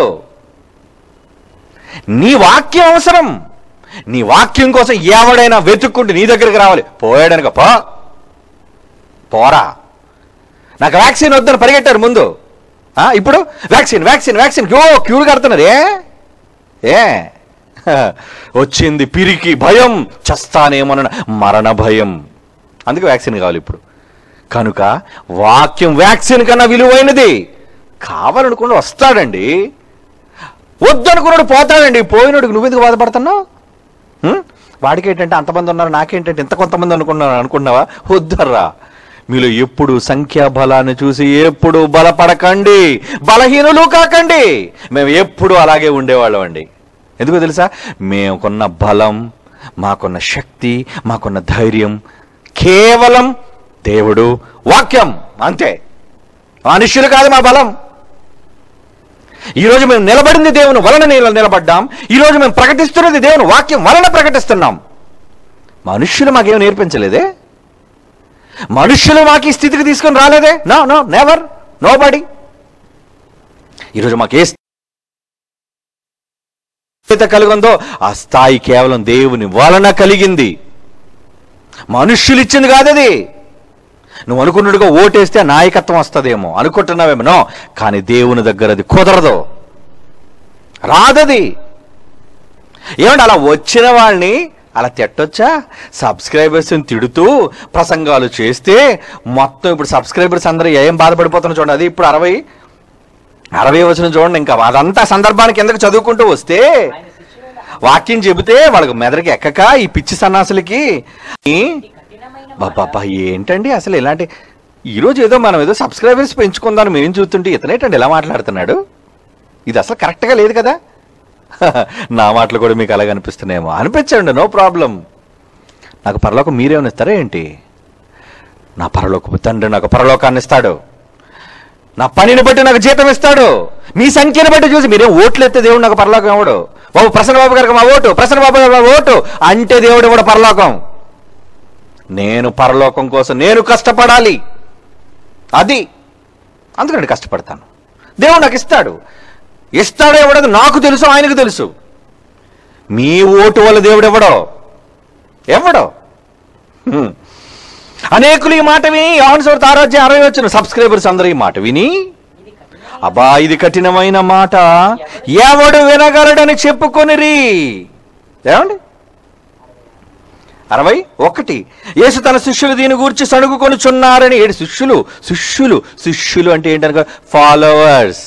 నీ వాక్యం అవసరం నీ వాక్యం కోసం ఎవడైనా వెతుక్కుంటూ నీ దగ్గరికి రావాలి పోయాడనుక పో పోరా నాకు వ్యాక్సిన్ వద్దని పరిగెట్టారు ముందు ఆ, ఇప్పుడు వ్యాక్సిన్ వ్యాక్సిన్ వ్యాక్సిన్ క్యూ క్యూలు కడుతున్నారు ఏ ఏ హ, వచ్చింది పిరికి భయం చస్తానేమోనన్న మరణ భయం అందుకే వ్యాక్సిన్ కావాలి ఇప్పుడు కనుక వాక్యం వ్యాక్సిన్ కన్నా విలువైనది కావాలనుకున్నాడు వస్తాడండి వద్దనుకున్నాడు పోతాడండి పోయినోడికి నువ్వెందుకు బాధపడుతున్నావు హ్మ్? వాడికి ఏంటంటే అంతమంది ఉన్నారు నాకేంటంటే ఇంత కొంతమంది అనుకున్నాను అనుకున్నావా వద్దర్రా మీలో ఎప్పుడు సంఖ్యాబలాన్ని చూసి ఎప్పుడు బలపడకండి బలహీనులు కాకండి మేము ఎప్పుడు అలాగే ఉండేవాళ్ళం అండి ఎందుకో తెలుసా మేముకున్న బలం మాకున్న శక్తి మాకున్న ధైర్యం కేవలం దేవుడు వాక్యం అంతే మనుష్యులు కాదు మా బలం ఈ రోజు మేము నిలబడింది దేవుని వలన నిల- నిలబడ్డాం ఈ రోజు మేము ప్రకటిస్తున్నది దేవుని వాక్యం వలన ప్రకటిస్తున్నాం మనుష్యులు మాకేం నేర్పించలేదే మనుష్యులు మాకు ఈ స్థితికి తీసుకొని రాలేదే నో నో నెవర్ నో బడి ఈరోజు మాకు ఏ స్థితి కలిగిందో ఆ స్థాయి కేవలం దేవుని వలన కలిగింది మనుష్యులు ఇచ్చింది కాదది నువ్వు అనుకున్నట్టుగా ఓటేస్తే నాయకత్వం వస్తుందేమో అనుకుంటున్నావేమో నో కానీ దేవుని దగ్గర అది కుదరదు రాదది ఏమంటే అలా వచ్చిన వాళ్ళని అలా తిట్టొచ్చా సబ్స్క్రైబర్స్ని తిడుతూ ప్రసంగాలు చేస్తే మొత్తం ఇప్పుడు సబ్స్క్రైబర్స్ అందరూ ఏం బాధపడిపోతున్నా చూడండి అది ఇప్పుడు అరవై అరవై వచ్చిన చూడండి ఇంకా అదంతా సందర్భానికి ఎందుకు చదువుకుంటూ వస్తే ఆయన శిష్యుల వాక్యం చెబితే వాళ్ళకి మెదడుకి ఎక్కక ఈ పిచ్చి సన్నాసులకి ఈ కఠినమైన బాబా ఏంటండి అసలు ఇలాంటి ఈరోజు ఏదో మనం ఏదో సబ్స్క్రైబర్స్ పెంచుకుందాం మేము చూస్తుంటే ఇతనేటండి ఎలా మాట్లాడుతున్నాడు ఇది అసలు కరెక్ట్గా లేదు కదా నా మాటలు కూడా మీకు అలాగ అనిపిస్తున్నాయేమో అనిపించండి నో ప్రాబ్లం నాకు పరలోకం మీరేమైనా ఇస్తారా ఏంటి నా పరలోకపు తండ్రి నాకు పరలోకాన్ని ఇస్తాడు నా పనిని బట్టి నాకు జీతం ఇస్తాడు మీ సంఖ్యను బట్టి చూసి మీరేం ఓట్లు ఎత్తే దేవుడు నాకు పరలోకం ఇవ్వడు బాబు ప్రసన్న బాబు గారికి మా ఓటు ప్రసన్న బాబు గారికి మా ఓటు అంటే దేవుడు ఇవ్వడు పరలోకం నేను పరలోకం కోసం నేను కష్టపడాలి అది అందుకని కష్టపడతాను దేవుడు నాకు ఇస్తాడు ఇస్తాడో ఇవ్వడదు నాకు తెలుసు ఆయనకు తెలుసు మీ ఓటు వల్ల దేవుడు ఇవ్వడో ఎవడో హ్మ్. అనేకులు ఈ మాట విని యోహాను సువార్త ఆరోగ్య అరవై వచ్చిన సబ్స్క్రైబర్స్ అందరూ ఈ మాట విని ఇది కఠినమైన అబ్బా ఇది కఠినమైన మాట ఎవడు వినగలడని చెప్పుకొనిరి ఏమండి అరవై ఒకటి యేసు తన శిష్యులు దీని గురించి సణుగుకొనుచున్నారని ఏడు శిష్యులు శిష్యులు శిష్యులు అంటే ఏంటనగా ఫాలోవర్స్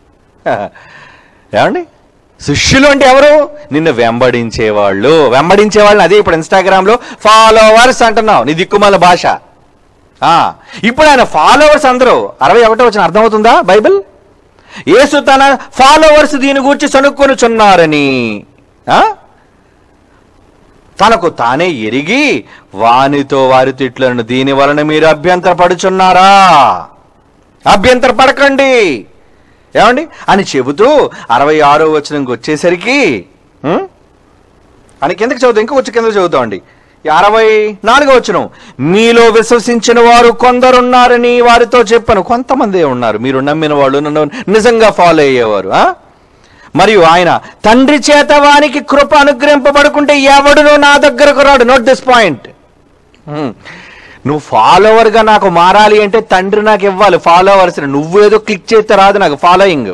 ఏమండి శిష్యులు అంటే ఎవరు నిన్ను వెంబడించేవాళ్ళు వెంబడించేవాళ్ళని అదే ఇప్పుడు ఇన్స్టాగ్రామ్లో ఫాలోవర్స్ అంటున్నావు నీ దిక్కుమాల భాష ఆ, ఇప్పుడు ఆయన ఫాలోవర్స్ అందరూ అరవై ఒకటో వచ్చిన అర్థమవుతుందా బైబిల్ యేసు తన ఫాలోవర్స్ దీని గురించి సనుక్కొనుచున్నారని ఆ? తనకు తానే ఎరిగి వానితో వారి తిట్లను దీని వలన మీరు అభ్యంతర పడుచున్నారా అభ్యంతర పడకండి ఏమండి అని చెబుతూ అరవై ఆరో వచనంకి వచ్చేసరికి ఉం? అని కిందకి చదువుతాం ఇంకా వచ్చి కిందకి చదువుతామండి ఈ అరవై నాలుగో వచ్చిన మీలో విశ్వసించిన వారు కొందరున్నారని వారితో చెప్పాను కొంతమంది ఉన్నారు మీరు నమ్మిన వాళ్ళు నన్ను నిజంగా ఫాలో అయ్యేవారు ఆ? మరియు ఆయన తండ్రి చేత వానికి కృప అనుగ్రహింపబడుకుంటే ఎవడునో నా దగ్గరకు రాడు నోట్ దిస్ పాయింట్ నువ్వు ఫాలోవర్గా నాకు మారాలి అంటే తండ్రి నాకు ఇవ్వాలి ఫాలోవర్స్ నువ్వేదో క్లిక్ చేస్తే రాదు నాకు ఫాలోయింగ్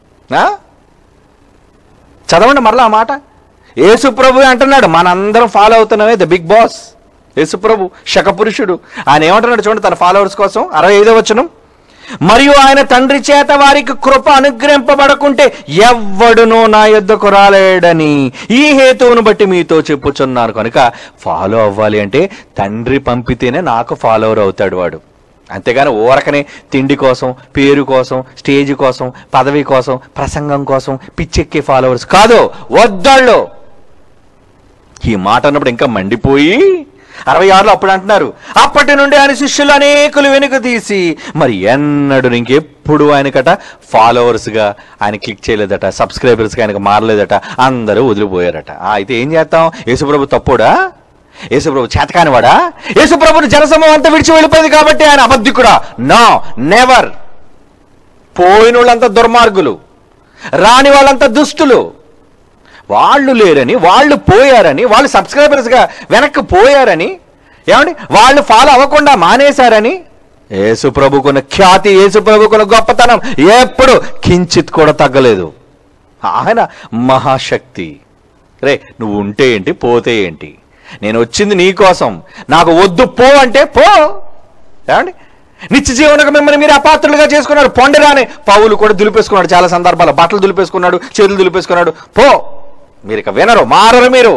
చదవండి మరలా ఆ మాట యేసుప్రభు అంటున్నాడు మనందరం ఫాలో అవుతున్నామే ద బిగ్ బాస్ యేసుప్రభు శకపురుషుడు ఆయన ఏమంటున్నాడు చూడండి తన ఫాలోవర్స్ కోసం అరవై ఐదో వచనం మరియు ఆయన తండ్రి చేత వారికి కృప అనుగ్రహింపబడకుంటే ఎవ్వడునో నా యొద్దకు రాలేడని ఈ హేతువును బట్టి మీతో చెప్పుచున్నాను కనుక ఫాలో అవ్వాలి అంటే తండ్రి పంపితేనే నాకు ఫాలోవర్ అవుతాడు వాడు అంతేగాని ఊరకనే తిండి కోసం పేరు కోసం స్టేజ్ కోసం పదవి కోసం ప్రసంగం కోసం పిచ్చెక్కే ఫాలోవర్స్ కాదు వద్దాళ్ళు ఈ మాట అన్నప్పుడు ఇంకా మండిపోయి అరవై ఆరులో అప్పుడు అంటున్నారు అప్పటి నుండి ఆయన శిష్యులు అనేకులు వెనుక తీసి మరి ఎన్నడు ఇంకెప్పుడు ఆయనకట ఫాలోవర్స్గా ఆయన క్లిక్ చేయలేదట సబ్స్క్రైబర్స్గా ఆయనకు మారలేదట అందరూ వదిలిపోయారట ఆ, అయితే ఏం చేస్తాం యేసుప్రభు తప్పుడా యేసుప్రభు చేతకానివాడా యేసుప్రభుని జనసమూహం అంతా విడిచి వెళ్ళిపోయింది కాబట్టి ఆయన అబద్ధికుడా నో నెవర్ పోయిన వాళ్ళంతా దుర్మార్గులు రాని వాళ్ళంతా దుస్తులు వాళ్ళు లేరని వాళ్ళు పోయారని వాళ్ళు సబ్స్క్రైబర్స్గా వెనక్కి పోయారని ఏమండి వాళ్ళు ఫాలో అవ్వకుండా మానేశారని యేసు ప్రభుకున్న ఖ్యాతి యేసు ప్రభుకున్న గొప్పతనం ఎప్పుడు కించిత్ కూడా తగ్గలేదు ఆయన మహాశక్తి రే నువ్వు ఉంటే ఏంటి పోతే ఏంటి నేను వచ్చింది నీ కోసం నాకు వద్దు పో అంటే పో ఏమండి నిత్య జీవనకు మిమ్మల్ని మీరు అపాత్రులుగా చేసుకున్నారు పొండరా అని పౌలు కూడా దులిపేసుకున్నాడు చాలా సందర్భాలు బట్టలు దులిపేసుకున్నాడు చేతులు దులిపేసుకున్నాడు పో మీరు ఇక వినరు మారరు మీరు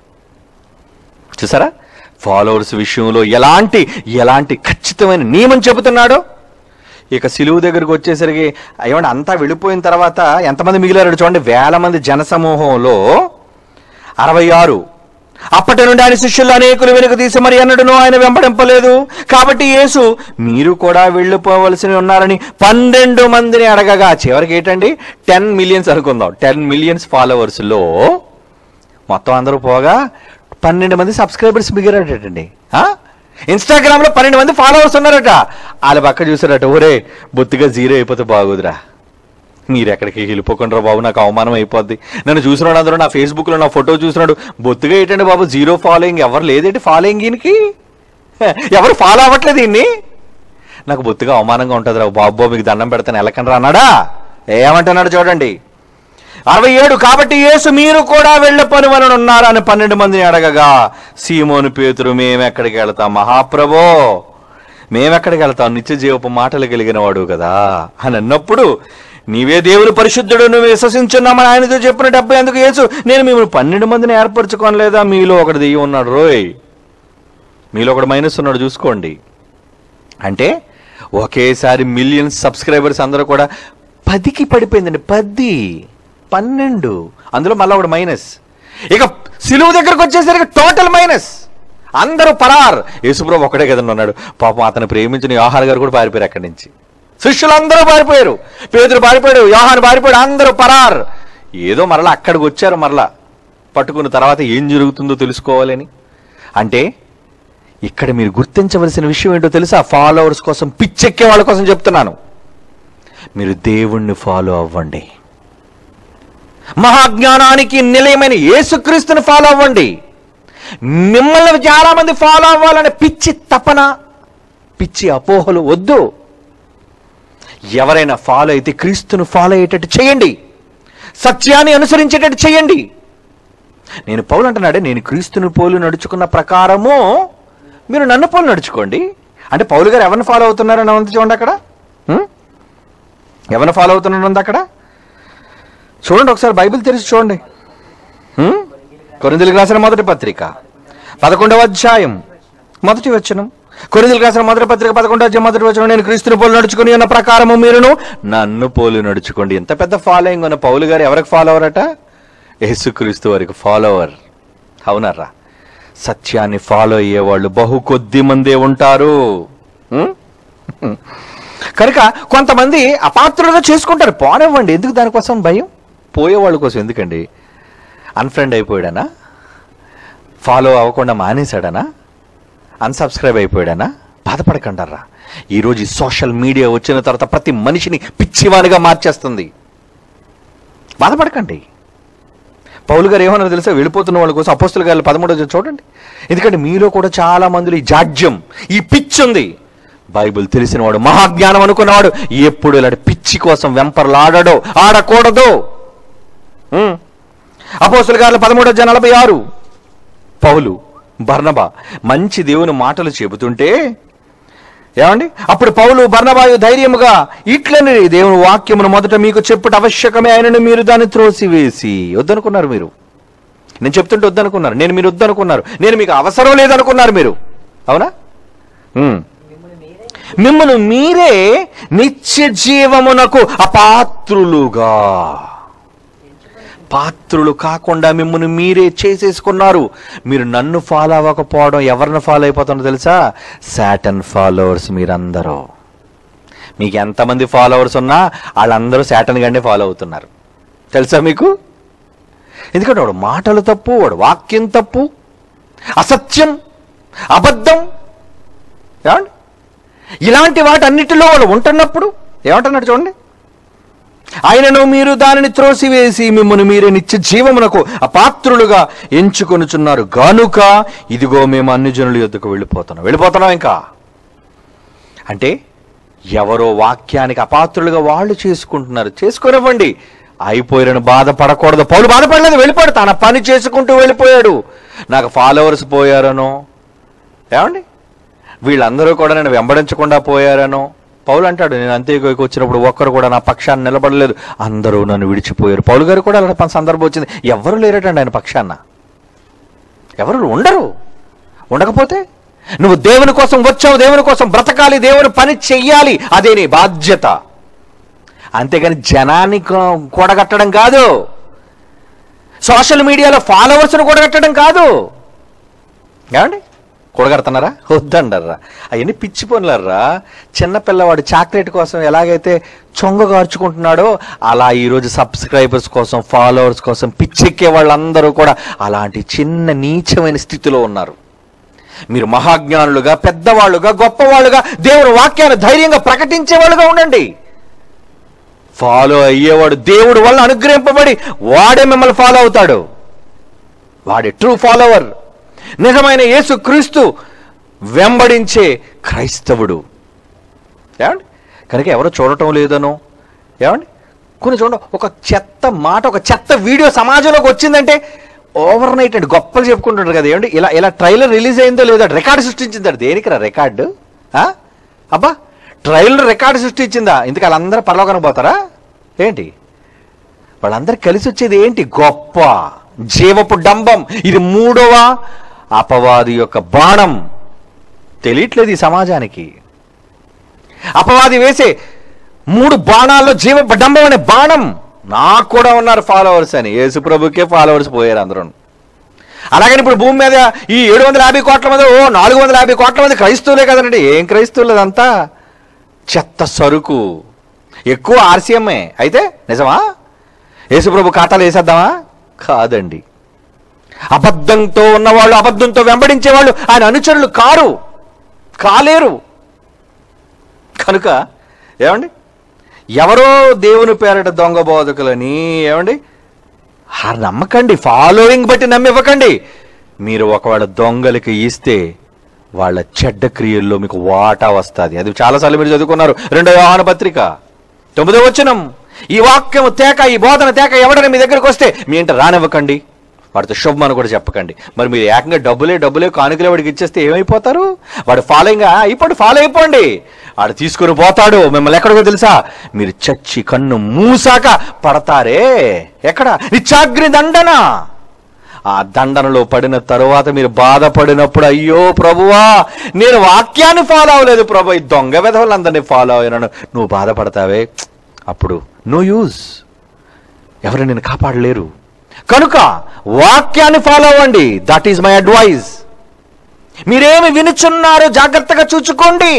చూసారా ఫాలోవర్స్ విషయంలో ఎలాంటి ఎలాంటి ఖచ్చితమైన నియమం చెబుతున్నాడో ఇక సిలువు దగ్గరికి వచ్చేసరికి ఏమంటే అంతా వెళ్ళిపోయిన తర్వాత ఎంతమంది మిగిలారు చూడండి వేల మంది జనసమూహంలో అరవై ఆరు అప్పటి నుండి ఆయన శిష్యులు అనేకులు వెనుక తీసి మరి అన్నడును ఆయన వెంబడింపలేదు కాబట్టి యేసు మీరు కూడా వెళ్ళిపోవలసి ఉన్నారని పన్నెండు మందిని అడగగా చివరికి ఏంటండి టెన్ మిలియన్స్ అనుకుందాం టెన్ మిలియన్స్ ఫాలోవర్స్లో మొత్తం అందరూ పోగా పన్నెండు మంది సబ్స్క్రైబర్స్ మిగిలారటండి ఇన్స్టాగ్రామ్ లో పన్నెండు మంది ఫాలోవర్స్ ఉన్నారట వాళ్ళ పక్క చూసారట ఒరే బొత్తిగా జీరో అయిపోతే బాగోదురా మీరు ఎక్కడికి వెళ్ళిపోకుండా బాబు నాకు అవమానం అయిపోద్ది నన్ను చూసినాడు అందరూ నా ఫేస్బుక్ లో నా ఫోటో చూసినాడు బొత్తిగా ఏంటండి బాబు జీరో ఫాలోయింగ్ ఎవరు లేదేంటి ఫాలోయింగ్ ఈయనకి ఎవరు ఫాలో అవ్వట్లేదు ఈయన్ని నాకు బొత్తిగా అవమానంగా ఉంటుంది రా బాబు మీకు దండం పెడతాను ఎలకనరా అన్నాడా ఏమంటున్నాడు చూడండి అరవై ఏడు కాబట్టి యేసు మీరు కూడా వెళ్ళ పని వలన ఉన్నారా అని పన్నెండు మందిని అడగగా సీమోను పేతురు మేమెక్కడికి వెళ్తాం మహాప్రభో మేమెక్కడికి వెళ్తాం నిత్య జీవపు మాటలు కలిగిన వాడు కదా అని అన్నప్పుడు నీవే దేవుని పరిశుద్ధుడు నువ్వు విశ్వసించున్నామని ఆయనతో చెప్పిన డెబ్బై ఎందుకు యేసు నేను మిమ్మల్ని పన్నెండు మందిని ఏర్పరచుకోనలేదా మీలో ఒకటి దిగి ఉన్నాడు రోయ్ మీలో ఒకటి మైనస్ ఉన్నాడు చూసుకోండి అంటే ఒకేసారి మిలియన్స్ సబ్స్క్రైబర్స్ అందరూ కూడా పదికి పడిపోయిందండి పది పన్నెండు అందులో మళ్ళీ ఒకటి మైనస్ ఇక సిలువు దగ్గరకు వచ్చేసరికి టోటల్ మైనస్ అందరూ పరార్ యేసుప్రభు ఒకడే కదండి ఉన్నాడు పాపం అతను ప్రేమించిన యోహాన్ గారు కూడా పారిపోయారు అక్కడి నుంచి శిష్యులందరూ పారిపోయారు పేదరు పారిపోయాడు యోహాన్ పారిపోయాడు అందరూ పరార్ ఏదో మరలా అక్కడికి వచ్చారు మరలా పట్టుకున్న తర్వాత ఏం జరుగుతుందో తెలుసుకోవాలని అంటే ఇక్కడ మీరు గుర్తించవలసిన విషయం ఏంటో తెలుసా ఫాలోవర్స్ కోసం పిచ్చెక్కే వాళ్ళ కోసం చెప్తున్నాను మీరు దేవుణ్ణి ఫాలో అవ్వండి మహాజ్ఞానానికి నిలయమైన యేసుక్రీస్తుని ఫాలో అవ్వండి మిమ్మల్ని చాలా మంది ఫాలో అవ్వాలనే పిచ్చి తపన పిచ్చి అపోహలు వద్దు ఎవరైనా ఫాలో అయితే క్రీస్తును ఫాలో అయ్యేటట్టు చేయండి సత్యాన్ని అనుసరించేటట్టు చేయండి నేను పౌలు అంటున్నాడే నేను క్రీస్తుని పోలు నడుచుకున్న ప్రకారము మీరు నన్ను పోలు నడుచుకోండి అంటే పౌలు గారు ఎవరిని ఫాలో అవుతున్నారని ఉంది చూడండి అక్కడ హ్మ్? ఎవరిని ఫాలో అవుతున్నారని అక్కడ చూడండి ఒకసారి బైబిల్ తెరిచి చూడండి హ్మ్? కొరింథీయులకు రాసిన మొదటి పత్రిక పదకొండవ అధ్యాయం మొదటి వచనం కొరింథీయులకు రాసిన మొదటి పత్రిక పదకొండవ అధ్యాయం మొదటి వచనం నేను క్రీస్తుని పోలు నడుచుకుని ఉన్న ప్రకారము మీరును నన్ను పోలు నడుచుకోండి ఎంత పెద్ద ఫాలోయింగ్ ఉన్న పౌలు గారు ఎవరికి ఫాలోవర్ అట యేసుక్రీస్తు వారికి ఫాలోవర్ అవునరా సత్యాన్ని ఫాలో అయ్యేవాళ్ళు బహు కొద్ది మందే ఉంటారు హ్మ్? కనుక కొంతమంది అపాత్రులుగా చేసుకుంటారు పోనివ్వండి ఎందుకు దానికోసం భయం పోయేవాళ్ళ కోసం ఎందుకండి అన్ఫ్రెండ్ అయిపోయాడనా ఫాలో అవ్వకుండా మానేశాడనా అన్సబ్స్క్రైబ్ అయిపోయాడనా బాధపడకండారా ఈరోజు ఈ సోషల్ మీడియా వచ్చిన తర్వాత ప్రతి మనిషిని పిచ్చివానిగా మార్చేస్తుంది బాధపడకండి పౌలు గారు ఏమన్నా తెలుసా వెళ్ళిపోతున్న వాళ్ళ కోసం అపోస్తుల గారు పదమూడో చూడండి ఎందుకంటే మీలో కూడా చాలా మందిలో ఈ జాడ్యం ఈ పిచ్చి ఉంది బైబిల్ తెలిసినవాడు మహాజ్ఞానం అనుకున్నవాడు ఎప్పుడు ఇలాంటి పిచ్చి కోసం వెంపర్లాడడో ఆడకూడదు ఉం. అపోస్తుల గారు పదమూడో నలభై ఆరు పౌలు బర్నబా మంచి దేవుని మాటలు చెబుతుంటే ఏమండి అప్పుడు పౌలు బర్నబాయు ధైర్యముగా ఇట్లని దేవుని వాక్యమును మొదట మీకు చెప్పుట ఆవశ్యకమే ఆయనను మీరు దాన్ని త్రోసివేసి వద్దనుకున్నారు మీరు నేను చెప్తుంటే వద్దనుకున్నారు నేను మీరు వద్దనుకున్నారు నేను మీకు అవసరం లేదనుకున్నారు మీరు అవునా ఉమ్. మిమ్మల్ని మీరే నిత్య జీవమునకు అపాత్రులుగా పాత్రులు కాకుండా మిమ్మల్ని మీరే చేసేసుకున్నారు మీరు నన్ను ఫాలో అవ్వకపోవడం ఎవరిని ఫాలో అయిపోతుందో తెలుసా శాటన్ ఫాలోవర్స్ మీరందరూ మీకు ఎంతమంది ఫాలోవర్స్ ఉన్నా వాళ్ళందరూ శాటన్ గండే ఫాలో అవుతున్నారు తెలుసా మీకు ఎందుకంటే వాడు మాటలు తప్పు వాడు వాక్యం తప్పు అసత్యం అబద్ధం ఏమండి ఇలాంటి వాటన్నిటిలో వాడు ఉంటున్నప్పుడు ఏమంటున్నాడు చూడండి ఆయనను మీరు దానిని త్రోసివేసి మిమ్మల్ని మీరే నిత్య జీవమునకు అపాత్రులుగా ఎంచుకొనుచున్నారు గానుక ఇదిగో మేము అన్ని జనుల యొద్దకు వెళ్ళిపోతున్నాం వెళ్ళిపోతున్నాం ఇంకా అంటే ఎవరో వాక్యానికి అపాత్రులుగా వాళ్ళు చేసుకుంటున్నారు చేసుకోనివ్వండి అయిపోయారని బాధపడకూడదు పౌలు బాధపడలేదు వెళ్ళిపోయాడు తన పని చేసుకుంటూ వెళ్ళిపోయాడు నాకు ఫాలోవర్స్ పోయారనో ఏమండి వీళ్ళందరూ కూడా నన్ను వెంబడించకుండా పోయారనో పౌలు అంటాడు నేను అంత్యకు వచ్చినప్పుడు ఒక్కరు కూడా నా పక్షాన్ని నిలబడలేదు అందరూ నన్ను విడిచిపోయారు పౌలు గారు కూడా అలాంటి పని సందర్భం వచ్చింది ఎవరు లేరటండి ఆయన పక్షాన్న ఎవరు ఉండరు ఉండకపోతే నువ్వు దేవుని కోసం వచ్చావు దేవుని కోసం బ్రతకాలి దేవుని పని చెయ్యాలి అదే నీ బాధ్యత అంతేగాని జనాన్ని కూ- కూడగట్టడం కాదు సోషల్ మీడియాలో ఫాలోవర్స్ను కూడగట్టడం కాదు ఏమండి కూడగడుతున్నారా వద్దండర్రా అవన్నీ పిచ్చి పనులర్రా చిన్న పిల్లవాడు చాక్లెట్ కోసం ఎలాగైతే చొంగ కార్చుకుంటున్నాడో అలా ఈరోజు సబ్స్క్రైబర్స్ కోసం ఫాలోవర్స్ కోసం పిచ్చెక్కే వాళ్ళందరూ కూడా అలాంటి చిన్న నీచమైన స్థితిలో ఉన్నారు మీరు మహాజ్ఞానులుగా పెద్దవాళ్ళుగా గొప్పవాళ్ళుగా దేవుని వాక్యాన్ని ధైర్యంగా ప్రకటించేవాళ్ళుగా ఉండండి ఫాలో అయ్యేవాడు దేవుడు వల్ల అనుగ్రహింపబడి వాడే మిమ్మల్ని ఫాలో అవుతాడు వాడే ట్రూ ఫాలోవర్ నిజమైన యేసు క్రీస్తు వెంబడించే క్రైస్తవుడు ఏమండి కనుక ఎవరు చూడటం లేదనో ఏమండి కొన్ని చూడండి ఒక చెత్త మాట ఒక చెత్త వీడియో సమాజంలోకి వచ్చిందంటే ఓవర్ నైట్ అండి గొప్పలు చెప్పుకుంటుంటారు కదా ఏమండి ఇలా ఇలా ట్రైలర్ రిలీజ్ అయిందో లేదో రికార్డు సృష్టించింది దేనికి రా రికార్డు ఆ? అబ్బా ట్రైలర్ రికార్డు సృష్టించిందా ఇందుకు వాళ్ళందరూ పరలోకానికి పోతారా ఏంటి వాళ్ళందరూ కలిసి వచ్చేది ఏంటి గొప్ప జీవపు డంబం ఇది మూడవ అపవాది యొక్క బాణం తెలియట్లేదు ఈ సమాజానికి అపవాది వేసే మూడు బాణాల్లో జీవ డంబం అనే బాణం నాకు కూడా ఉన్నారు ఫాలోవర్స్ అని యేసు ప్రభుకే ఫాలోవర్స్ పోయారు అందరూ అలాగని ఇప్పుడు భూమి మీద ఈ ఏడు వందల యాభై కోట్ల మంది ఓ నాలుగు వందల యాభై కోట్ల మంది క్రైస్తవులే కదండి ఏం క్రైస్తవులు అదంతా చెత్త సరుకు ఎక్కువ ఆర్సీఎంఏ అయితే నిజమా యేసుప్రభు ఖాతాలు వేసేద్దామా కాదండి అబద్ధంతో ఉన్నవాళ్ళు అబద్ధంతో వెంబడించే వాళ్ళు ఆయన అనుచరులు కారు కాలేరు కనుక ఏమండి ఎవరో దేవుని పేరట దొంగ బోధకులని ఏమండి ఆ నమ్మకండి ఫాలోయింగ్ బట్టి నమ్మివ్వకండి మీరు ఒకవేళ దొంగలకి ఇస్తే వాళ్ళ చెడ్డ క్రియల్లో మీకు వాటా వస్తుంది అది చాలాసార్లు మీరు చదువుకున్నారు రెండో యోహాన పత్రిక తొమ్మిదో వచనం ఈ వాక్యము తేక ఈ బోధన తేక ఎవడని మీ దగ్గరికి వస్తే మీ ఇంట రానివ్వకండి వాడితో శుభం అని కూడా చెప్పకండి మరి మీరు ఏకంగా డబ్బులే డబ్బులే కానుకలే వాడికి ఇచ్చేస్తే ఏమైపోతారు వాడు ఫాలోయింగ్ అయిపోండి ఫాలో అయిపోండి వాడు తీసుకుని పోతాడు మిమ్మల్ని ఎక్కడికో తెలుసా మీరు చచ్చి కన్ను మూసాక పడతారే ఎక్కడ నిత్యాగ్ని దండన ఆ దండనలో పడిన తరువాత మీరు బాధపడినప్పుడు అయ్యో ప్రభువా నేను వాక్యాన్ని ఫాలో అవ్వలేదు ప్రభు ఈ దొంగ విధవులందరినీ ఫాలో అయినాను నువ్వు బాధపడతావే అప్పుడు నో యూజ్ ఎవరు నేను కాపాడలేరు కనుక వాక్యాన్ని ఫాలో అవ్వండి దట్ ఈజ్ మై అడ్వైజ్ మీరేమి వినుచున్నారో జాగ్రత్తగా చూచుకోండి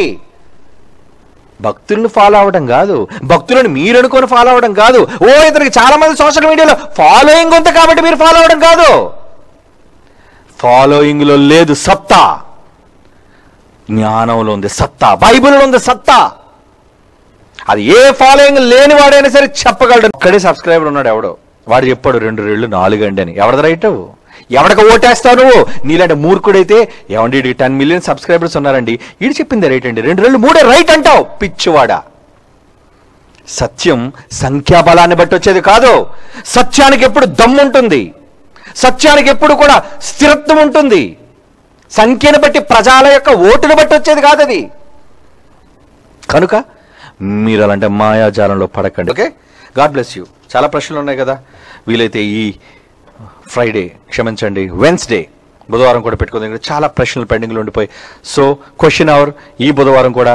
భక్తులను ఫాలో అవ్వడం కాదు భక్తులను మీరు అనుకొని ఫాలో అవ్వడం కాదు ఓ ఇతనికి చాలా మంది సోషల్ మీడియాలో ఫాలోయింగ్ ఉంది కాబట్టి మీరు ఫాలో అవ్వడం కాదు ఫాలోయింగ్ లో లేదు సత్తా జ్ఞానంలో ఉంది సత్తా బైబిల్లో ఉంది సత్తా అది ఏ ఫాలోయింగ్ లేని వాడైనా సరే చెప్పగలడు ఒక్కడే సబ్స్క్రైబర్ ఉన్నాడు ఎవడో వాడు చెప్పాడు రెండు రెళ్ళు నాలుగు అండి అని ఎవడది రైట్ ఎవడికి ఓటేస్తావు నువ్వు నీలాంటి మూర్ఖుడైతే ఏమండి టెన్ మిలియన్ సబ్స్క్రైబర్స్ ఉన్నారండి ఈడు చెప్పింది రైట్ అండి రెండు రెళ్ళు మూడే రైట్ అంటావు పిచ్చివాడా సత్యం సంఖ్యాబలాన్ని బట్టి వచ్చేది కాదు సత్యానికి ఎప్పుడు దమ్ము ఉంటుంది సత్యానికి ఎప్పుడు కూడా స్థిరత్వం ఉంటుంది సంఖ్యను బట్టి ప్రజల యొక్క ఓటును బట్టి వచ్చేది కాదు అది కనుక మీరు అలాంటి మాయాజాలంలో పడకండి ఓకే గాడ్ బ్లెస్ యూ చాలా ప్రశ్నలు ఉన్నాయి కదా వీలైతే ఈ ఫ్రైడే క్షమించండి వెన్స్డే బుధవారం కూడా పెట్టుకుందాం ఇక్కడ చాలా ప్రశ్నలు పెండింగ్లో ఉండిపోయి సో క్వశ్చన్ అవర్ ఈ బుధవారం కూడా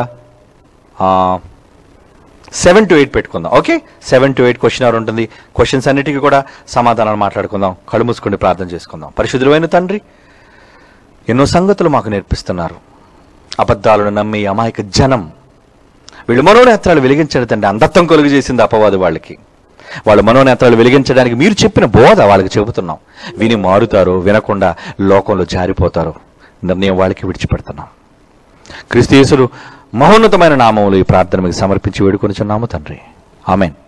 సెవెన్ టు ఎయిట్ పెట్టుకుందాం okay seven to eight question hour ఉంటుంది క్వశ్చన్స్ అన్నిటికీ కూడా సమాధానాలు మాట్లాడుకుందాం కళ్ళు మూసుకొని ప్రార్థన చేసుకుందాం పరిశుద్ధులైన తండ్రి ఎన్నో సంగతులు మాకు నేర్పిస్తున్నారు అబద్ధాలను నమ్మి అమాయక జనం వీళ్ళు మనోనేత్రాలు వెలిగించడం తండ్రి అంధత్వం కలుగు చేసింది అపవాదు వాళ్ళకి వాళ్ళ మనోనేత్రాలు వెలిగించడానికి మీరు చెప్పిన బోధ వాళ్ళకి చెబుతున్నాం విని మారుతారు వినకుండా లోకంలో జారిపోతారు నిర్ణయం వాళ్ళకి విడిచిపెడుతున్నాం క్రిస్తీసులు మహోన్నతమైన నామములు ఈ ప్రార్థన మీకు సమర్పించి వేడుకొనిచున్నాము తండ్రి ఆమెన్